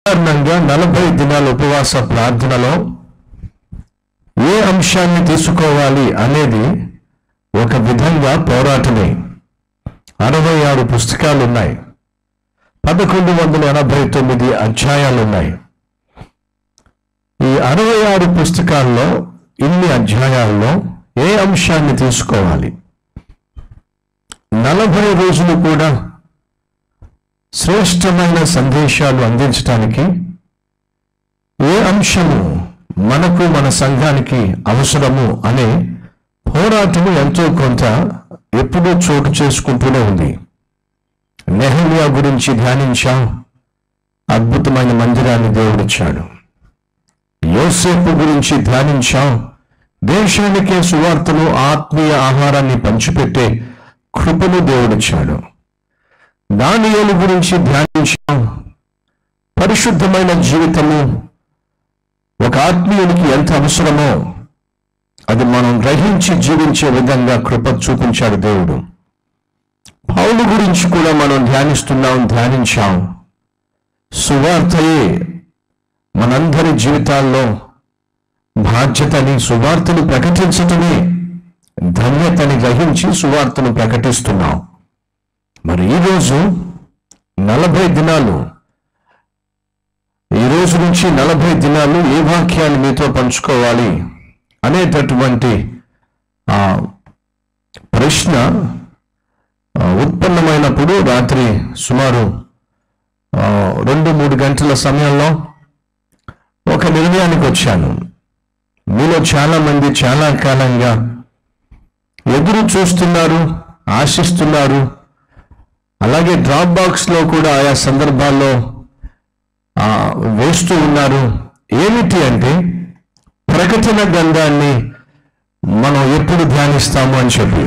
సాధారణంగా నలభై దినాల ఉపవాస ప్రార్థనలో ఏ అంశాన్ని తీసుకోవాలి అనేది ఒక విధంగా పోరాటమే అరవై ఆరు పుస్తకాలు ఉన్నాయి పదకొండు వందల ఎనభై తొమ్మిది అధ్యాయాలు ఉన్నాయి ఈ అరవై ఆరు పుస్తకాల్లో ఇన్ని అధ్యాయాల్లో ఏ అంశాన్ని తీసుకోవాలి నలభై రోజులు కూడా శ్రేష్టమైన సందేశాలు అందించడానికి ఏ అంశము మనకు మన సంఘానికి అవసరము అనే పోరాటము ఎంతో కొంత ఎప్పుడూ చోటు చేసుకుంటూనే ఉంది నెహమియా గురించి ధ్యానించాం అద్భుతమైన మందిరాన్ని దేవుడిచ్చాడు యోసేపు గురించి ధ్యానించాం దేశానికే సువార్తను ఆత్మీయ ఆహారాన్ని పంచిపెట్టే కృపను దేవుడిచ్చాడు దానియేలు గురించి ధ్యానించాం పరిశుద్ధమైన జీవితము ఒక ఆత్మీయునికి ఎంత అవసరమో అది మనం గ్రహించి జీవించే విధంగా కృప చూపించాడు దేవుడు పౌలు గురించి కూడా మనం ధ్యానిస్తున్నాం ధ్యానించాం సువార్తయే మనందరి జీవితాల్లో బాధ్యతని సువార్తను ప్రకటించటమే ధన్యతని గ్రహించి సువార్తను ప్రకటిస్తున్నాం మరి ఈరోజు నలభై దినాలు ఈ రోజు నుంచి నలభై దినాలు ఏ వాక్యాన్ని మీతో పంచుకోవాలి అనేటటువంటి ఆ ప్రశ్న ఆ, ఉత్పన్నమైనప్పుడు రాత్రి సుమారు ఆ, రెండు మూడు గంటల సమయంలో ఒక నిర్ణయానికి వచ్చాను మీలో చాలా మంది చాలా కాలంగా ఎదురు చూస్తున్నారు ఆశిస్తున్నారు అలాగే డ్రాప్ బాక్స్ లో కూడా ఆయా సందర్భాల్లో ఆ, వేస్తూ ఉన్నారు ఏమిటి అంటే ప్రకటన గ్రంథాన్ని మనం ఎప్పుడు ధ్యానిస్తాము అని చెప్పి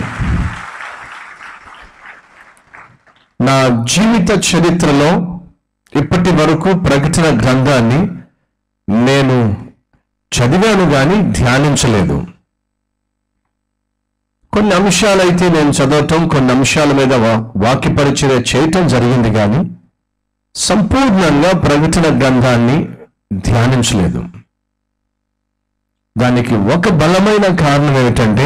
నా జీవిత చరిత్రలో ఇప్పటి వరకు ప్రకటన గ్రంథాన్ని నేను చదివాను కానీ ధ్యానించలేదు కొన్ని అంశాలైతే నేను చదవటం కొన్ని అంశాల మీద వా- వాక్య పరిచర్య చేయటం జరిగింది కానీ సంపూర్ణంగా ప్రకటన గ్రంథాన్ని ధ్యానించలేదు దానికి ఒక బలమైన కారణం ఏమిటంటే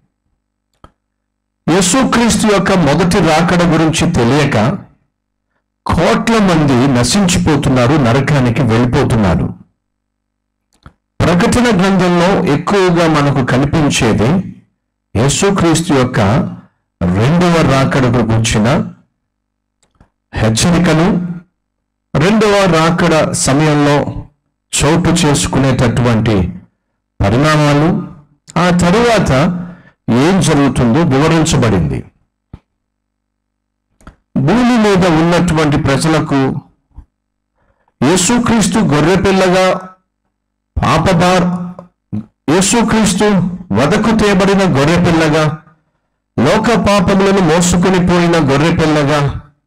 యేసుక్రీస్తు యొక్క మొదటి రాకడ గురించి తెలియక కోట్ల మంది నశించిపోతున్నారు నరకానికి వెళ్ళిపోతున్నారు ప్రకటన గ్రంథంలో ఎక్కువగా మనకు కనిపించేది యేసుక్రీస్తు యొక్క రెండవ రాకడకు గురించిన హెచ్చరికలు రెండవ రాకడ సమయంలో చోటు చేసుకునేటటువంటి పరిణామాలు ఆ తరువాత ఏం జరుగుతుందో వివరించబడింది భూమి మీద ఉన్నటువంటి ప్రజలకు యేసుక్రీస్తు గొర్రెపిల్లగా పాపబార్ యేసుక్రీస్తు వదకు తేబడిన గొర్రెపిల్లగా లోక పాపములను మోసుకొని పోయిన గొర్రెపిల్లగా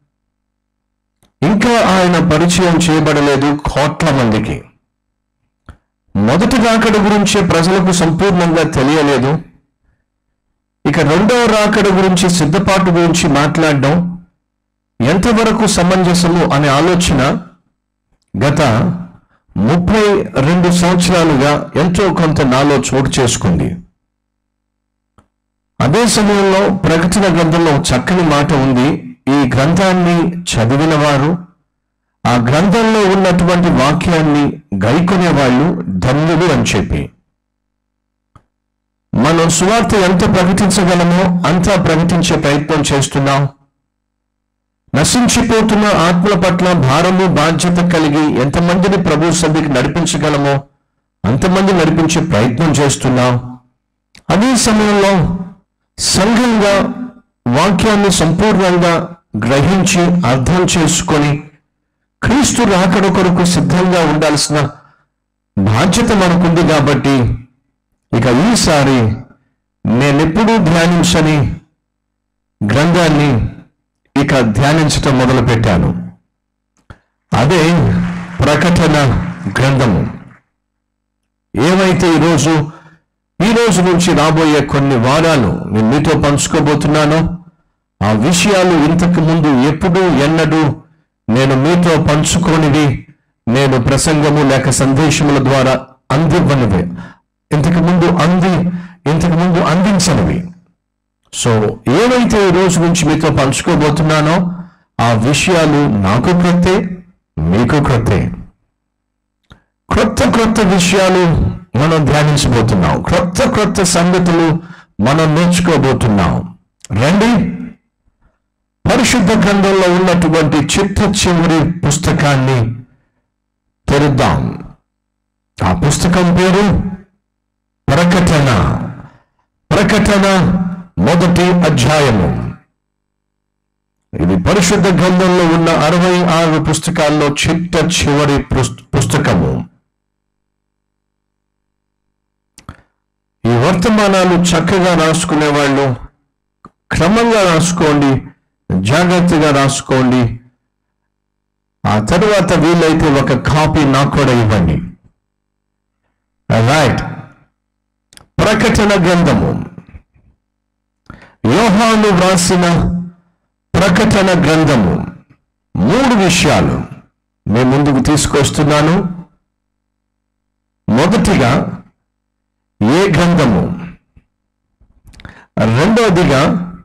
ఇంకా ఆయన పరిచయం చేయబడలేదు కోట్ల మందికి మొదటి రాకడ గురించి ప్రజలకు సంపూర్ణంగా తెలియలేదు ఇక రెండవ రాకడ గురించి సిద్ధపాటు గురించి మాట్లాడడం ఎంతవరకు సమంజసము అనే ఆలోచన గత ముప్పై రెండు సంవత్సరాలుగా ఎంతో కొంత నాలో చోటు చేసుకుంది అదే సమయంలో ప్రకటన గ్రంథంలో ఒక చక్కని మాట ఉంది ఈ గ్రంథాన్ని చదివిన వారు ఆ గ్రంథంలో ఉన్నటువంటి వాక్యాన్ని గైకొనే వాళ్ళు ధన్యులు అని చెప్పి మనం సువార్త ఎంత ప్రకటించగలమో అంతా ప్రకటించే ప్రయత్నం చేస్తున్నాం నశించిపోతున్న ఆత్మల పట్ల భారము బాధ్యత కలిగి ఎంతమందిని ప్రభు సభకి నడిపించగలమో అంతమంది నడిపించే ప్రయత్నం చేస్తున్నాం అదే సమయంలో సంఘంగా వాక్యాన్ని సంపూర్ణంగా గ్రహించి అర్థం చేసుకొని క్రీస్తు రాకడ కొరకు సిద్ధంగా ఉండాల్సిన బాధ్యత మనకుంది కాబట్టి ఇక ఈసారి నేనెప్పుడూ ధ్యానించని గ్రంథాన్ని ఇక ధ్యానించటం మొదలుపెట్టాను అదే ప్రకటన గ్రంథము ఏమైతే ఈరోజు ఈ రోజు నుంచి రాబోయే కొన్ని వారాలు నేను మీతో పంచుకోబోతున్నానో ఆ విషయాలు ఇంతకు ముందు ఎప్పుడు ఎన్నడూ నేను మీతో పంచుకోనివి నేను ప్రసంగము లేక సందేశముల ద్వారా అందివ్వనివి ఇంతకు ముందు అంది ఇంతకు ముందు అందించనివి సో ఏవైతే ఈ రోజు నుంచి మీతో పంచుకోబోతున్నానో ఆ విషయాలు నాకు క్రొత్తే మీకు క్రొత్తే క్రొత్త క్రొత్త విషయాలు మనం ధ్యానించబోతున్నాం క్రొత్త క్రొత్త సంగతులు మనం నేర్చుకోబోతున్నాం రండి పరిశుద్ధ గ్రంథంలో ఉన్నటువంటి చిట్ట చివరి పుస్తకాన్ని తెరుద్దాం ఆ పుస్తకం పేరు ప్రకటన ప్రకటన మొదటి అధ్యాయము ఇది పరిశుద్ధ గ్రంథంలో ఉన్న అరవై ఆరు పుస్తకాల్లో చిట్ట చివరి పుస్- పుస్తకము ఈ వర్తమానాలు చక్కగా రాసుకునే వాళ్ళు క్రమంగా రాసుకోండి జాగ్రత్తగా రాసుకోండి ఆ తరువాత వీలైతే ఒక కాపీ నాకు కూడా ఇవ్వండి రైట్ ప్రకటన గ్రంథము యోహాను వ్రాసిన ప్రకటన గ్రంథము మూడు విషయాలు మేము ముందుకు తీసుకొస్తున్నాను మొదటిగా ఏ గ్రంథము రెండవదిగా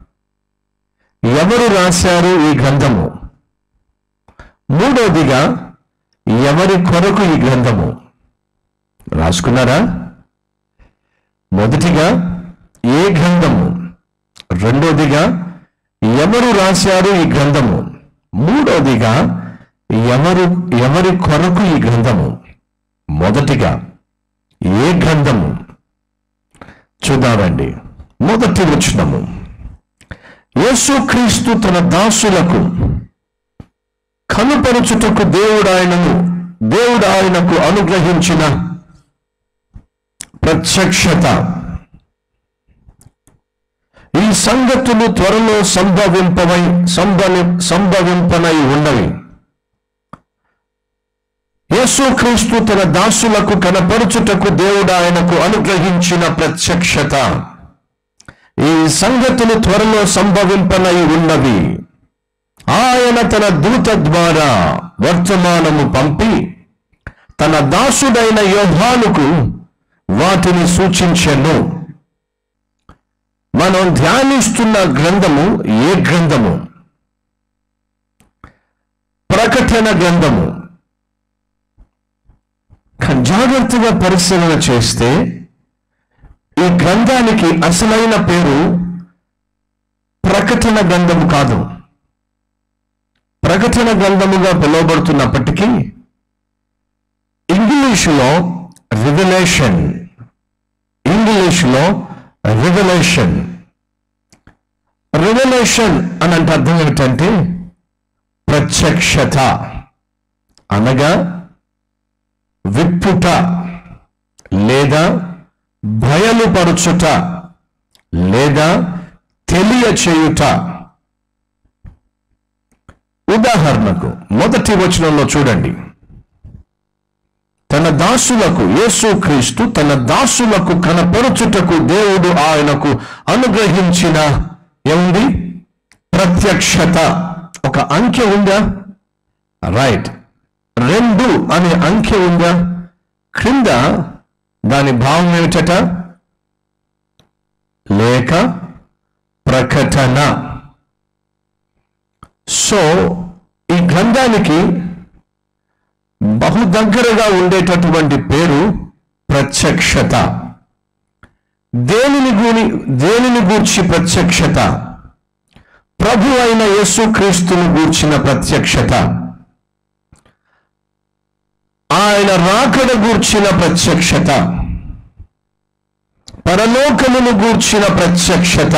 ఎవరు రాశారు ఈ గ్రంథము మూడవదిగా ఎవరి కొరకు ఈ గ్రంథము రాసుకున్నారా మొదటిగా ఏ గ్రంథము రెండోదిగా ఎవరు రాశారు ఈ గ్రంథము మూడోదిగా ఎవరు ఎవరి కొరకు ఈ గ్రంథము మొదటిగా ఏ గ్రంథము చూద్దామండి మొదటి వచనము యేసుక్రీస్తు తన దాసులకు కనుపరుచుటకు దేవుడు ఆయనను దేవుడు ఆయనకు అనుగ్రహించిన ప్రత్యక్షత ఈ సంగతులు త్వరలో సంభవింపవై సంభవి సంభవింపనై ఉన్నవి యేసుక్రీస్తు తన దాసులకు కనపరుచుటకు దేవుడు ఆయనకు అనుగ్రహించిన ప్రత్యక్షత ఈ సంగతులు త్వరలో సంభవింపనై ఉన్నవి ఆయన తన దూత ద్వారా వర్తమానము పంపి తన దాసుడైన యోహానుకు వాటిని సూచించెను మనం ధ్యానిస్తున్న గ్రంథము ఏ గ్రంథము ప్రకటన గ్రంథము కానీ జాగ్రత్తగా పరిశీలన చేస్తే ఈ గ్రంథానికి అసలైన పేరు ప్రకటన గ్రంథము కాదు ప్రకటన గ్రంథముగా పిలువబడుతున్నప్పటికీ ఇంగ్లీషులో రివలేషన్ ఇంగ్లీషులో రివలేషన్ రివలేషన్ అని అంటే అర్థం ఏమిటంటే ప్రత్యక్షత అనగా విప్పుట లేదా బయలుపరుచుట లేదా తెలియచేయుట ఉదాహరణకు మొదటి వచనంలో చూడండి తన దాసులకు యేసుక్రీస్తు తన దాసులకు కనపరుచుటకు దేవుడు ఆయనకు అనుగ్రహించిన ఏముంది ప్రత్యక్షత ఒక అంకె ఉందా రైట్ రెండు అనే అంకె ఉందా క్రింద దాని భావం ఏమిటట లేక ప్రకటన సో ఈ గ్రంథానికి బహు దగ్గరగా ఉండేటటువంటి పేరు ప్రత్యక్షత దేనిని గూని దేనిని గూర్చి ప్రత్యక్షత ప్రభు అయిన యేసుక్రీస్తుని గూర్చిన ప్రత్యక్షత ఆయన రాకడ గూర్చిన ప్రత్యక్షత పరలోకమును గూర్చిన ప్రత్యక్షత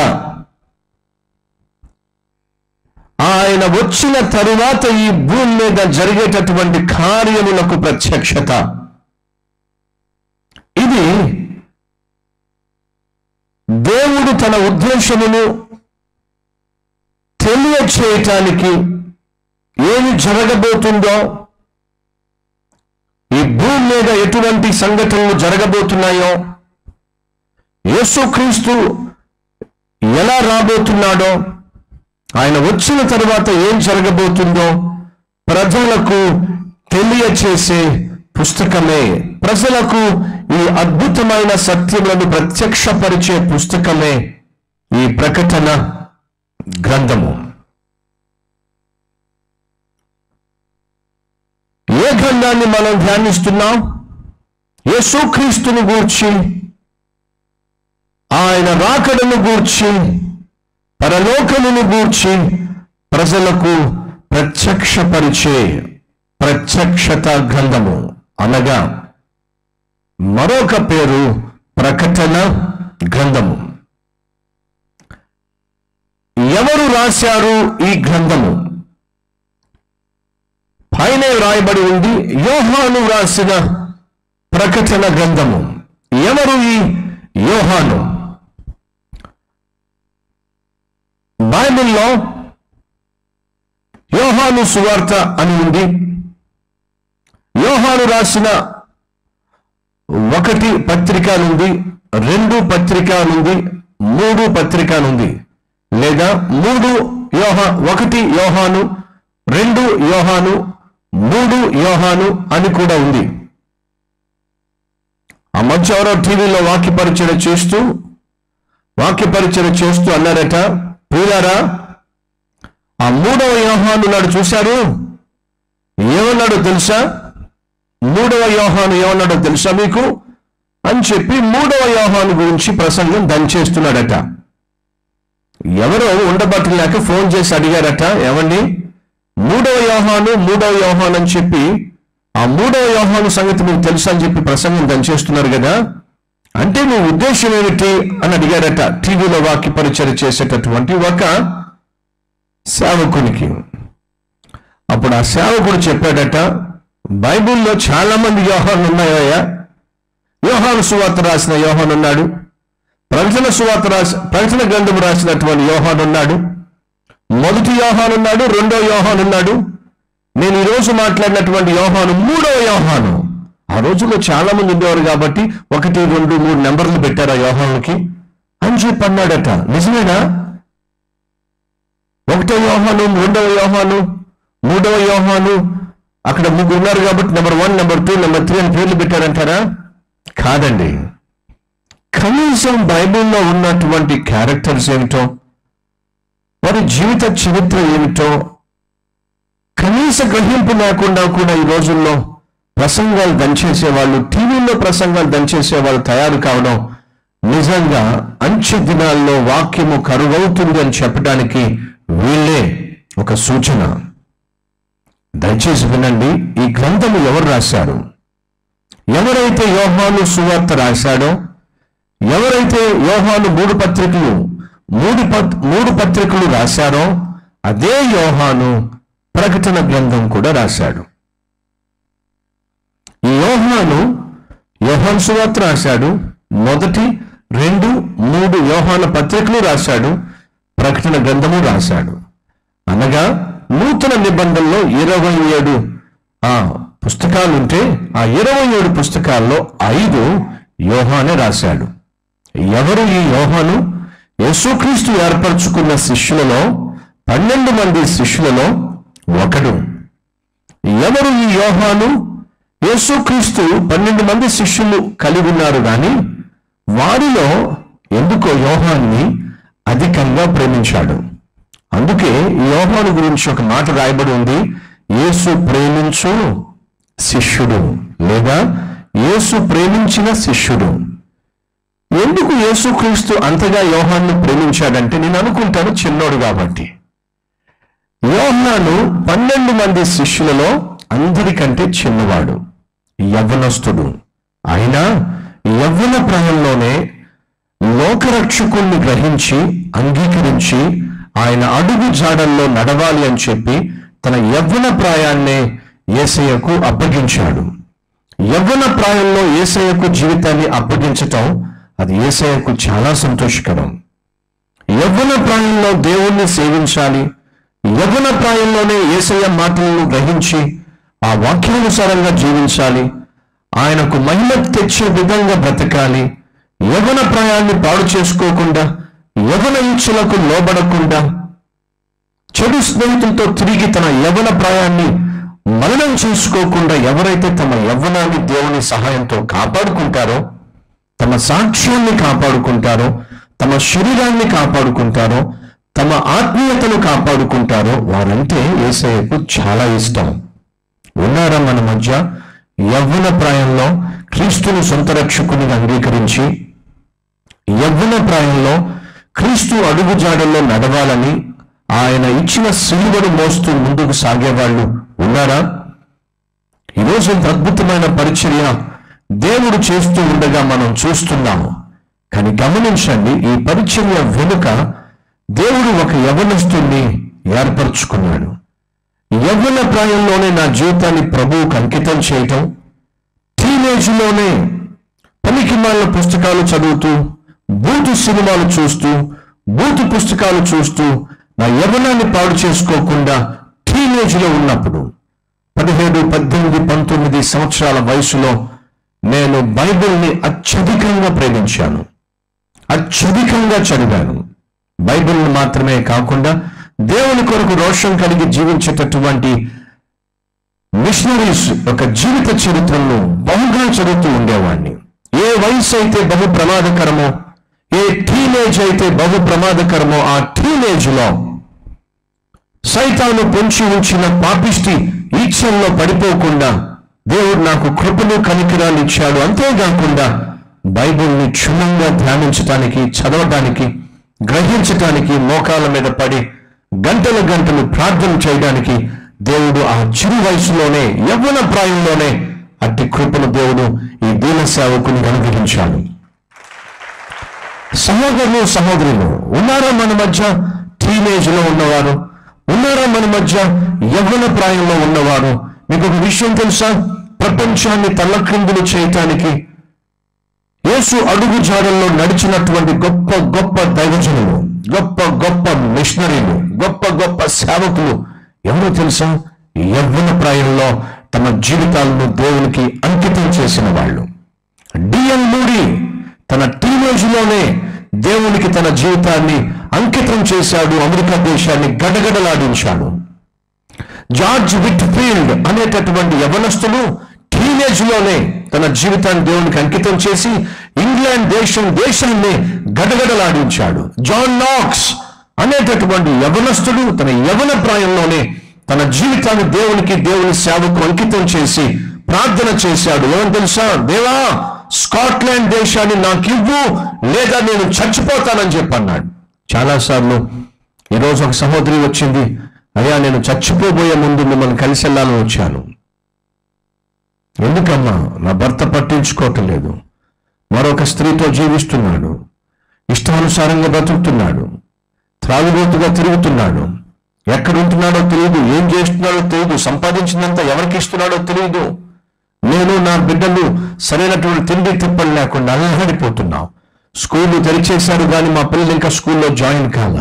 ఆయన వచ్చిన తరువాత ఈ భూమి మీద జరిగేటటువంటి కార్యములకు ప్రత్యక్షత ఇది దేవుడు తన ఉద్దేశమును తెలియచేయటానికి ఏమి జరగబోతుందో ఈ భూమి మీద ఎటువంటి సంఘటనలు జరగబోతున్నాయో యేసుక్రీస్తు ఎలా రాబోతున్నాడో ఆయన వచ్చిన తరువాత ఏం జరగబోతుందో ప్రజలకు తెలియచేసే పుస్తకమే ప్రజలకు ఈ అద్భుతమైన సత్యములను ప్రత్యక్షపరిచే పుస్తకమే ఈ ప్రకటన గ్రంథము ఏ గ్రంథాన్ని మనం ధ్యానిస్తున్నాం యేసుక్రీస్తుని గూర్చి ఆయన రాకడను గూర్చి పరలోకమును గూర్చి ప్రజలకు ప్రత్యక్షపరిచే ప్రత్యక్షత గ్రంథము అనగా మరొక పేరు ప్రకటన గ్రంథము ఎవరు రాశారు ఈ గ్రంథము పైన రాయబడి ఉంది యోహాను రాసిన ప్రకటన గ్రంథము ఎవరు ఈ యోహాను బైబిల్లో యోహాను సువార్త అని ఉంది యోహాను రాసిన ఒకటి పత్రిక నుండి రెండు పత్రిక నుండి మూడు పత్రిక నుండి లేదా మూడు యోహా ఒకటి యోహాను రెండు యోహాను మూడు యోహాను అని కూడా ఉంది ఆ మధ్య ఎవరో టీవీలో వాక్య పరిచయం చేస్తూ వాక్య పరిచయం చేస్తూ అన్నారట ప్రియులారా ఆ మూడవ యోహాను నాడు చూశారు ఏమన్నాడో తెలుసా మూడవ యోహాను ఏమన్నాడో తెలుసా మీకు అని చెప్పి మూడవ యోహాను గురించి ప్రసంగం దంచేస్తున్నాడట ఎవరో ఉండబట్టలేక ఫోన్ చేసి అడిగారట ఏమండి మూడవ యోహాను మూడవ యోహాను అని చెప్పి ఆ మూడవ యోహాను సంగతి మీకు తెలుసా అని చెప్పి ప్రసంగం దంచేస్తున్నారు కదా అంటే మీ ఉద్దేశం ఏమిటి అని అడిగారట టీవీలో వాక్య పరిచయం చేసేటటువంటి ఒక సేవకునికి అప్పుడు ఆ సేవకుడు చెప్పాడట బైబిల్లో చాలా మంది యోహాను ఉన్నాయా యోహాను సువార్త రాసిన యోహాను ఉన్నాడు ప్రకటన సువార్త రాసి ప్రకటన గ్రంథం రాసినటువంటి యోహాను ఉన్నాడు మొదటి యోహాను ఉన్నాడు రెండో యోహాను ఉన్నాడు నేను ఈ రోజు మాట్లాడినటువంటి యోహాను మూడో యోహాను ఆ రోజుల్లో చాలా మంది ఉండేవారు కాబట్టి ఒకటి రెండు మూడు నెంబర్లు పెట్టారు ఆ యోహానుకి అని చెప్పి అన్నాడట నిజమేనా ఒకటో యోహాను రెండవ యోహాను మూడవ యోహాను అక్కడ ముగ్గురు ఉన్నారు కాబట్టి number one number two number three అని పేర్లు పెట్టారంటారా కాదండి కనీసం బైబిల్లో ఉన్నటువంటి క్యారెక్టర్స్ ఏమిటో వారి జీవిత చరిత్ర ఏమిటో కనీస గ్రహింపు లేకుండా కూడా ఈ రోజుల్లో ప్రసంగాలు దంచేసే వాళ్ళు టీవీల్లో ప్రసంగాలు దంచేసే వాళ్ళు తయారు కావడం నిజంగా అంచె దినాల్లో వాక్యము కరువవుతుంది అని చెప్పడానికి వీళ్ళే ఒక సూచన దయచేసి వినండి ఈ గ్రంథము ఎవరు రాశారు ఎవరైతే యోహాను సువార్త రాశాడో ఎవరైతే యోహాను మూడు పత్రికలు మూడు పత్ మూడు పత్రికలు రాశారో అదే యోహాను ప్రకటన గ్రంథం కూడా రాశాడు ఈ యోహాను యోహాను సువార్త రాశాడు మొదటి రెండు మూడు యోహాను పత్రికలు రాశాడు ప్రకటన గ్రంథము రాశాడు అనగా నూతన నిబంధనలో ఇరవై ఏడు ఆ పుస్తకాలు ఉంటే ఆ ఇరవై ఏడు పుస్తకాల్లో ఐదు యోహానే రాశాడు ఎవరు ఈ యోహాను యేసుక్రీస్తు ఏర్పరచుకున్న శిష్యులలో పన్నెండు మంది శిష్యులలో ఒకడు ఎవరు ఈ యోహాను యేసుక్రీస్తు పన్నెండు మంది శిష్యులు కలిగి ఉన్నారు కానీ వారిలో ఎందుకో యోహాన్ని అధికంగా ప్రేమించాడు అందుకే ఈ యోహాను గురించి ఒక మాట రాయబడి ఉంది యేసు ప్రేమించు శిష్యుడు లేదా యేసు ప్రేమించిన శిష్యుడు ఎందుకు యేసుక్రీస్తు అంతగా యోహాన్ని ప్రేమించాడంటే నేను అనుకుంటాను చిన్నోడు కాబట్టి యోహాను పన్నెండు మంది శిష్యులలో అందరికంటే చిన్నవాడు యవ్వనస్తుడు అయినా యవ్వన ప్రాయంలోనే లోకరక్షకుణ్ణి గ్రహించి అంగీకరించి ఆయన అడుగు జాడల్లో నడవాలి అని చెప్పి తన యవ్వన ప్రాయాన్నే ఏసయ్యకు అప్పగించాడు యవ్వన ప్రాయంలో ఏసయ్యకు జీవితాన్ని అప్పగించటం అది ఏసయ్యకు చాలా సంతోషకరం యవ్వన ప్రాయంలో దేవుణ్ణి సేవించాలి యవ్వన ప్రాయంలోనే ఏసయ్య మాటలను గ్రహించి ఆ వాక్యానుసారంగా జీవించాలి ఆయనకు మహిమ తెచ్చే విధంగా బ్రతకాలి యవ్వన ప్రాయాన్ని పాడు చేసుకోకుండా యవ్వన ఇచ్చులకు లోబడకుండా చెడు స్నేహితులతో తిరిగి తన యవ్వన ప్రాయాన్ని మరణం చేసుకోకుండా ఎవరైతే తమ యవ్వనాన్ని దేవుని సహాయంతో కాపాడుకుంటారో తమ సాక్ష్యాన్ని కాపాడుకుంటారో తమ శరీరాన్ని కాపాడుకుంటారో తమ ఆత్మీయతను కాపాడుకుంటారో వారంటే ఏసయ్యకు చాలా ఇష్టం ఉన్నారా మన మధ్య యవ్వన ప్రాయంలో క్రీస్తుని సొంత రక్షకునిగా అంగీకరించి యవ్వన ప్రాయంలో క్రీస్తు అడుగుజాడల్లో నడవాలని ఆయన ఇచ్చిన సిలువను మోస్తూ ముందుకు సాగేవాళ్ళు ఉన్నారా ఈరోజు ఇంత అద్భుతమైన పరిచర్య దేవుడు చేస్తూ ఉండగా మనం చూస్తున్నాము కానీ గమనించండి ఈ పరిచర్య వెనుక దేవుడు ఒక యవనస్తుని ఏర్పరచుకున్నాడు యవ్వన ప్రాయంలోనే నా జీవితాన్ని ప్రభువుకు అంకితం చేయటం టీనేజ్లోనే పనికిమాల పుస్తకాలు చదువుతూ బూతు సినిమాలు చూస్తూ బూతు పుస్తకాలు చూస్తూ నా యవ్వనాన్ని పాడు చేసుకోకుండా టీనేజ్లో ఉన్నప్పుడు పదిహేడు పద్దెనిమిది పంతొమ్మిది సంవత్సరాల వయసులో నేను బైబిల్ని అత్యధికంగా ప్రేమించాను అత్యధికంగా చదివాను బైబిల్ని మాత్రమే కాకుండా దేవుని కొరకు రోషం కలిగి జీవించేటటువంటి మిషనరీస్ యొక్క జీవిత చరిత్రను బహుగా చదువుతూ ఉండేవాడిని ఏ వయసు అయితే బహు ప్రమాదకరమో ఏ టీనేజ్ అయితే బహు ప్రమాదకరమో ఆ టీనేజ్ లో సైతాను పొంచి ఉంచిన పాపిష్టి ఈచ్ఛల్లో పడిపోకుండా దేవుడు నాకు కృపను కనికరాలు ఇచ్చాడు అంతేకాకుండా బైబిల్ని క్షుణ్ణంగా ధ్యానించటానికి చదవటానికి గ్రహించటానికి మోకాల మీద పడి గంటల గంటలు ప్రార్థన చేయడానికి దేవుడు ఆ చిరు వయసులోనే యవ్వన ప్రాయంలోనే అట్టి కృపను దేవుడు ఈ దీన సేవకుని అనుగ్రహించాడు సహోదరులు సహోదరులు ఉన్నారా మన మధ్య టీనేజ్ లో ఉన్నవారు ఉన్నారా మన మధ్య యవ్వన ప్రాయంలో ఉన్నవారు మీకు ఒక విషయం తెలుసా ప్రపంచాన్ని తల్లక్రిందులు చేయటానికి యేసు అడుగు జాడల్లో నడిచినటువంటి గొప్ప గొప్ప దైవజనులు గొప్ప గొప్ప మిషనరీలు గొప్ప గొప్ప సేవకులు ఎవరో తెలుసా యవ్వన ప్రాయంలో తమ జీవితాలను దేవునికి అంకితం చేసిన వాళ్ళు డిఎన్ మూడి తన టీనేజ్ లోనే దేవునికి తన జీవితాన్ని అంకితం చేశాడు అమెరికా దేశాన్ని గడగడలాడించాడు జార్జ్ విట్ ఫీల్డ్ అనేటటువంటి యవనస్తులు టీనేజ్ లోనే తన జీవితాన్ని దేవునికి అంకితం చేసి ఇంగ్లాండ్ దేశం దేశాన్ని గడగడలాడించాడు జాన్ నాక్స్ అనేటటువంటి యవనస్తుడు తన యవన ప్రాయంలోనే తన జీవితాన్ని దేవునికి దేవుని సేవకు అంకితం చేసి ప్రార్థన చేశాడు ఏమని తెలుసా దేవా స్కాట్లాండ్ దేశాన్ని నాకు ఇవ్వు లేదా నేను చచ్చిపోతానని చెప్పి అన్నాడు చాలాసార్లు ఈరోజు ఒక సహోదరి వచ్చింది అయ్యా నేను చచ్చిపోబోయే ముందు మిమ్మల్ని కలిసి వెళ్ళాలని వచ్చాను ఎందుకమ్మా నా భర్త పట్టించుకోవటం లేదు మరొక స్త్రీతో జీవిస్తున్నాడు ఇష్టానుసారంగా బ్రతుకుతున్నాడు త్రాగుబోతుగా తిరుగుతున్నాడు ఎక్కడ ఉంటున్నాడో తెలియదు ఏం చేస్తున్నాడో తెలియదు సంపాదించినంత ఎవరికి ఇస్తున్నాడో తెలియదు నేను నా బిడ్డలు సరైనటువంటి తిండి తిప్పలు లేకుండా అలహడిపోతున్నాం స్కూల్ తెరిచేశారు కానీ మా పిల్లలు ఇంకా స్కూల్లో జాయిన్ కాల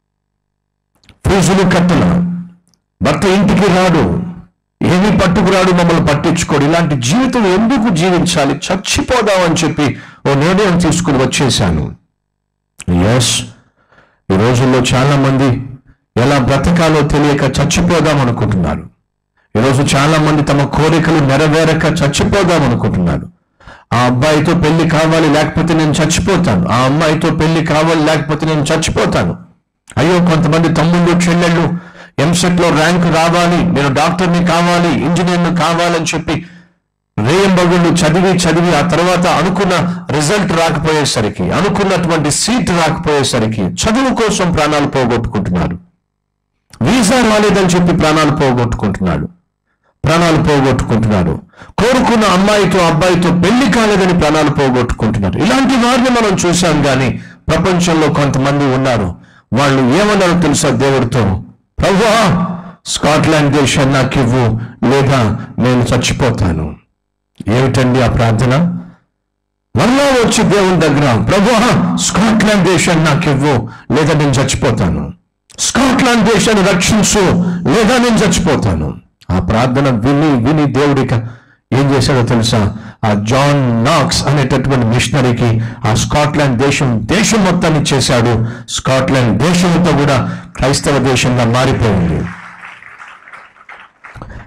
ఫీజులు కట్టల భర్త ఇంటికి రాడు ఏమీ పట్టుకురాడు మమ్మల్ని పట్టించుకోడు ఇలాంటి జీవితం ఎందుకు జీవించాలి చచ్చిపోదామని చెప్పి ఓ నిర్ణయం తీసుకుని వచ్చేసాను ఎస్ ఈ రోజుల్లో చాలా మంది ఎలా బ్రతకాలో తెలియక చచ్చిపోదాం అనుకుంటున్నారు ఈరోజు చాలా మంది తమ కోరికలు నెరవేరక చచ్చిపోదాం అనుకుంటున్నారు ఆ అబ్బాయితో పెళ్లి కావాలి లేకపోతే నేను చచ్చిపోతాను ఆ అమ్మాయితో పెళ్లి కావాలి లేకపోతే నేను చచ్చిపోతాను అయ్యో కొంతమంది తమ్ముళ్ళు చెల్లెళ్ళు ఎంసెట్ లో ర్యాంక్ రావాలి నేను డాక్టర్ని కావాలి ఇంజనీర్ని కావాలని చెప్పి రేయంబగుళ్ళు చదివి చదివి ఆ తర్వాత అనుకున్న రిజల్ట్ రాకపోయేసరికి అనుకున్నటువంటి సీట్ రాకపోయేసరికి చదువు కోసం ప్రాణాలు పోగొట్టుకుంటున్నారు వీసా రాలేదని చెప్పి ప్రాణాలు పోగొట్టుకుంటున్నాడు ప్రాణాలు పోగొట్టుకుంటున్నారు కోరుకున్న అమ్మాయితో అబ్బాయితో పెళ్లి కాలేదని ప్రాణాలు పోగొట్టుకుంటున్నారు ఇలాంటి వారిని మనం చూసాం కానీ ప్రపంచంలో కొంతమంది ఉన్నారు వాళ్ళు ఏమన్నారో తెలుసా దేవుడితో ప్రభువా స్కాట్లాండ్ దేశాన్ని నాకు ఇవ్వు లేదా నేను చచ్చిపోతాను ఏమిటండి ఆ ప్రార్థన మరలా వచ్చి దేవుని దగ్గర ప్రభువా స్కాట్లాండ్ దేశాన్ని నాకు ఇవ్వు లేదా నేను చచ్చిపోతాను స్కాట్లాండ్ దేశాన్ని రక్షించు లేదా నేను చచ్చిపోతాను ఆ ప్రార్థన విని విని దేవుడిక ఏం చేశాడో తెలుసా ఆ జాన్ నాక్స్ అనేటటువంటి మిషనరీకి ఆ స్కాట్లాండ్ దేశం దేశం మొత్తాన్ని చేశాడు స్కాట్లాండ్ దేశంతో కూడా క్రైస్తవ దేశంగా మారిపోయింది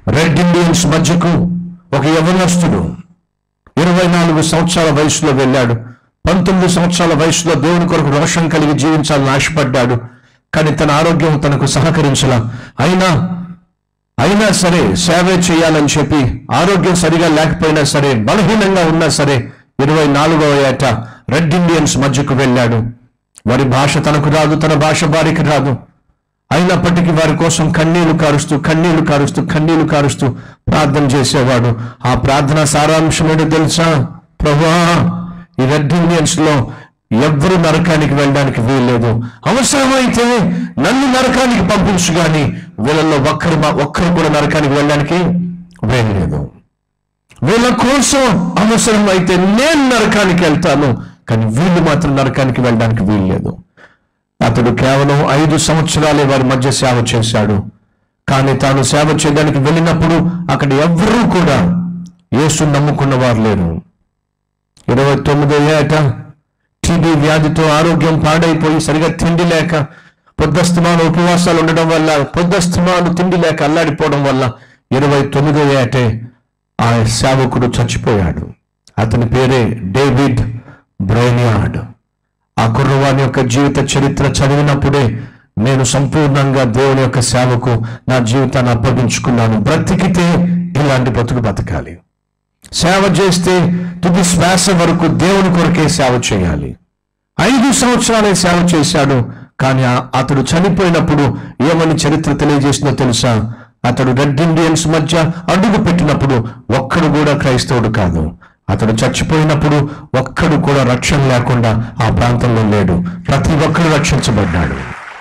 రెడ్ ఇండియన్స్ మధ్యకు ఒక యవనస్తుడు ఇరవై నాలుగు సంవత్సరాల వయసులో వెళ్ళాడు పంతొమ్మిది సంవత్సరాల వయసులో దేవుని కొరకు రోషం కలిగి జీవించాలని ఆశపడ్డాడు కానీ తన ఆరోగ్యం తనకు సహకరించలా అయినా అయినా సరే సేవే చేయాలని చెప్పి ఆరోగ్యం సరిగా లేకపోయినా సరే బలహీనంగా ఉన్నా సరే ఇరవై నాలుగవ ఏట రెడ్ ఇండియన్స్ మధ్యకు వెళ్ళాడు వారి భాష తనకు రాదు తన భాష వారికి రాదు అయినప్పటికీ వారి కోసం కన్నీళ్లు కారుస్తూ కన్నీళ్లు కారుస్తూ కన్నీళ్లు కారుస్తూ ప్రార్థన చేసేవాడు ఆ ప్రార్థన సారాంశం ఏంటో తెలుసా ప్రభువా ఈ రెడ్ ఇండియన్స్ లో ఎవ్వరు నరకానికి వెళ్ళడానికి వీల్లేదు అవసరమైతే నన్ను నరకానికి పంపించు గాని వీళ్ళల్లో ఒక్కరు మా- ఒక్కరు కూడా నరకానికి వెళ్ళడానికి వీల్లేదు వీళ్ళ కోసం అవసరం అయితే నేను నరకానికి వెళ్తాను కానీ వీళ్ళు మాత్రం నరకానికి వెళ్ళడానికి వీల్లేదు అతడు కేవలం ఐదు సంవత్సరాలే వారి మధ్య సేవ చేశాడు కానీ తాను సేవ చేయడానికి వెళ్ళినప్పుడు అక్కడ ఎవ్వరూ కూడా యేసు నమ్ముకున్న వారు లేరు ఇరవై తొమ్మిదో ఏట టీబీ వ్యాధితో ఆరోగ్యం పాడైపోయి సరిగా తిండి లేక పొద్దస్తమాను ఉపవాసాలు ఉండడం వల్ల పొద్దస్తమాను తిండి లేక అల్లాడిపోవడం వల్ల ఇరవై తొమ్మిదో ఏటే ఆ సేవకుడు చచ్చిపోయాడు అతని పేరే డేవిడ్ బ్రైనియాడ్ ఆ కుర్రవాని యొక్క జీవిత చరిత్ర చదివినప్పుడే నేను సంపూర్ణంగా దేవుని యొక్క సేవకు నా జీవితాన్ని అప్పగించుకున్నాను బ్రతికితే ఇలాంటి బ్రతుకు బతకాలి సేవ చేస్తే తుది శ్వాస వరకు దేవుని కొరకే సేవ చేయాలి ఐదు సంవత్సరాలే సేవ చేశాడు కానీ ఆ- అతడు చనిపోయినప్పుడు ఏమని చరిత్ర తెలియజేసిందో తెలుసా అతడు రెడ్ ఇండియన్స్ మధ్య అడుగు పెట్టినప్పుడు ఒక్కడు కూడా క్రైస్తవుడు కాదు అతడు చచ్చిపోయినప్పుడు ఒక్కడు కూడా రక్షణ లేకుండా ఆ ప్రాంతంలో లేడు ప్రతి ఒక్కడు రక్షించబడ్డాడు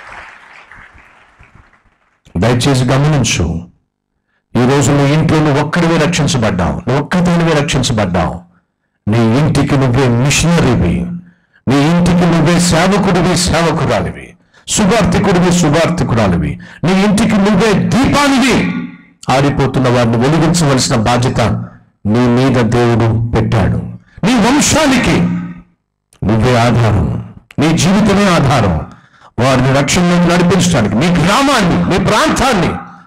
దయచేసి గమనించు ఈ రోజు నీ ఇంట్లో నువ్వు ఒక్కడివే రక్షించబడ్డావు నువ్వు ఒక్కదానివే రక్షించబడ్డావు నీ ఇంటికి నువ్వే మిషనరీవి నీ ఇంటికి నువ్వే సేవకుడివి సేవకురాలివి సువార్థికుడివి సువార్థికురాలివి నీ ఇంటికి నువ్వే దీపానివి ఆరిపోతున్న వారిని వెలిగించవలసిన బాధ్యత నీ మీద దేవుడు పెట్టాడు నీ వంశానికి నువ్వే ఆధారం నీ జీవితమే ఆధారం వారిని రక్షణలోకి నడిపించడానికి మీ గ్రామాన్ని మీ ప్రాంతాన్ని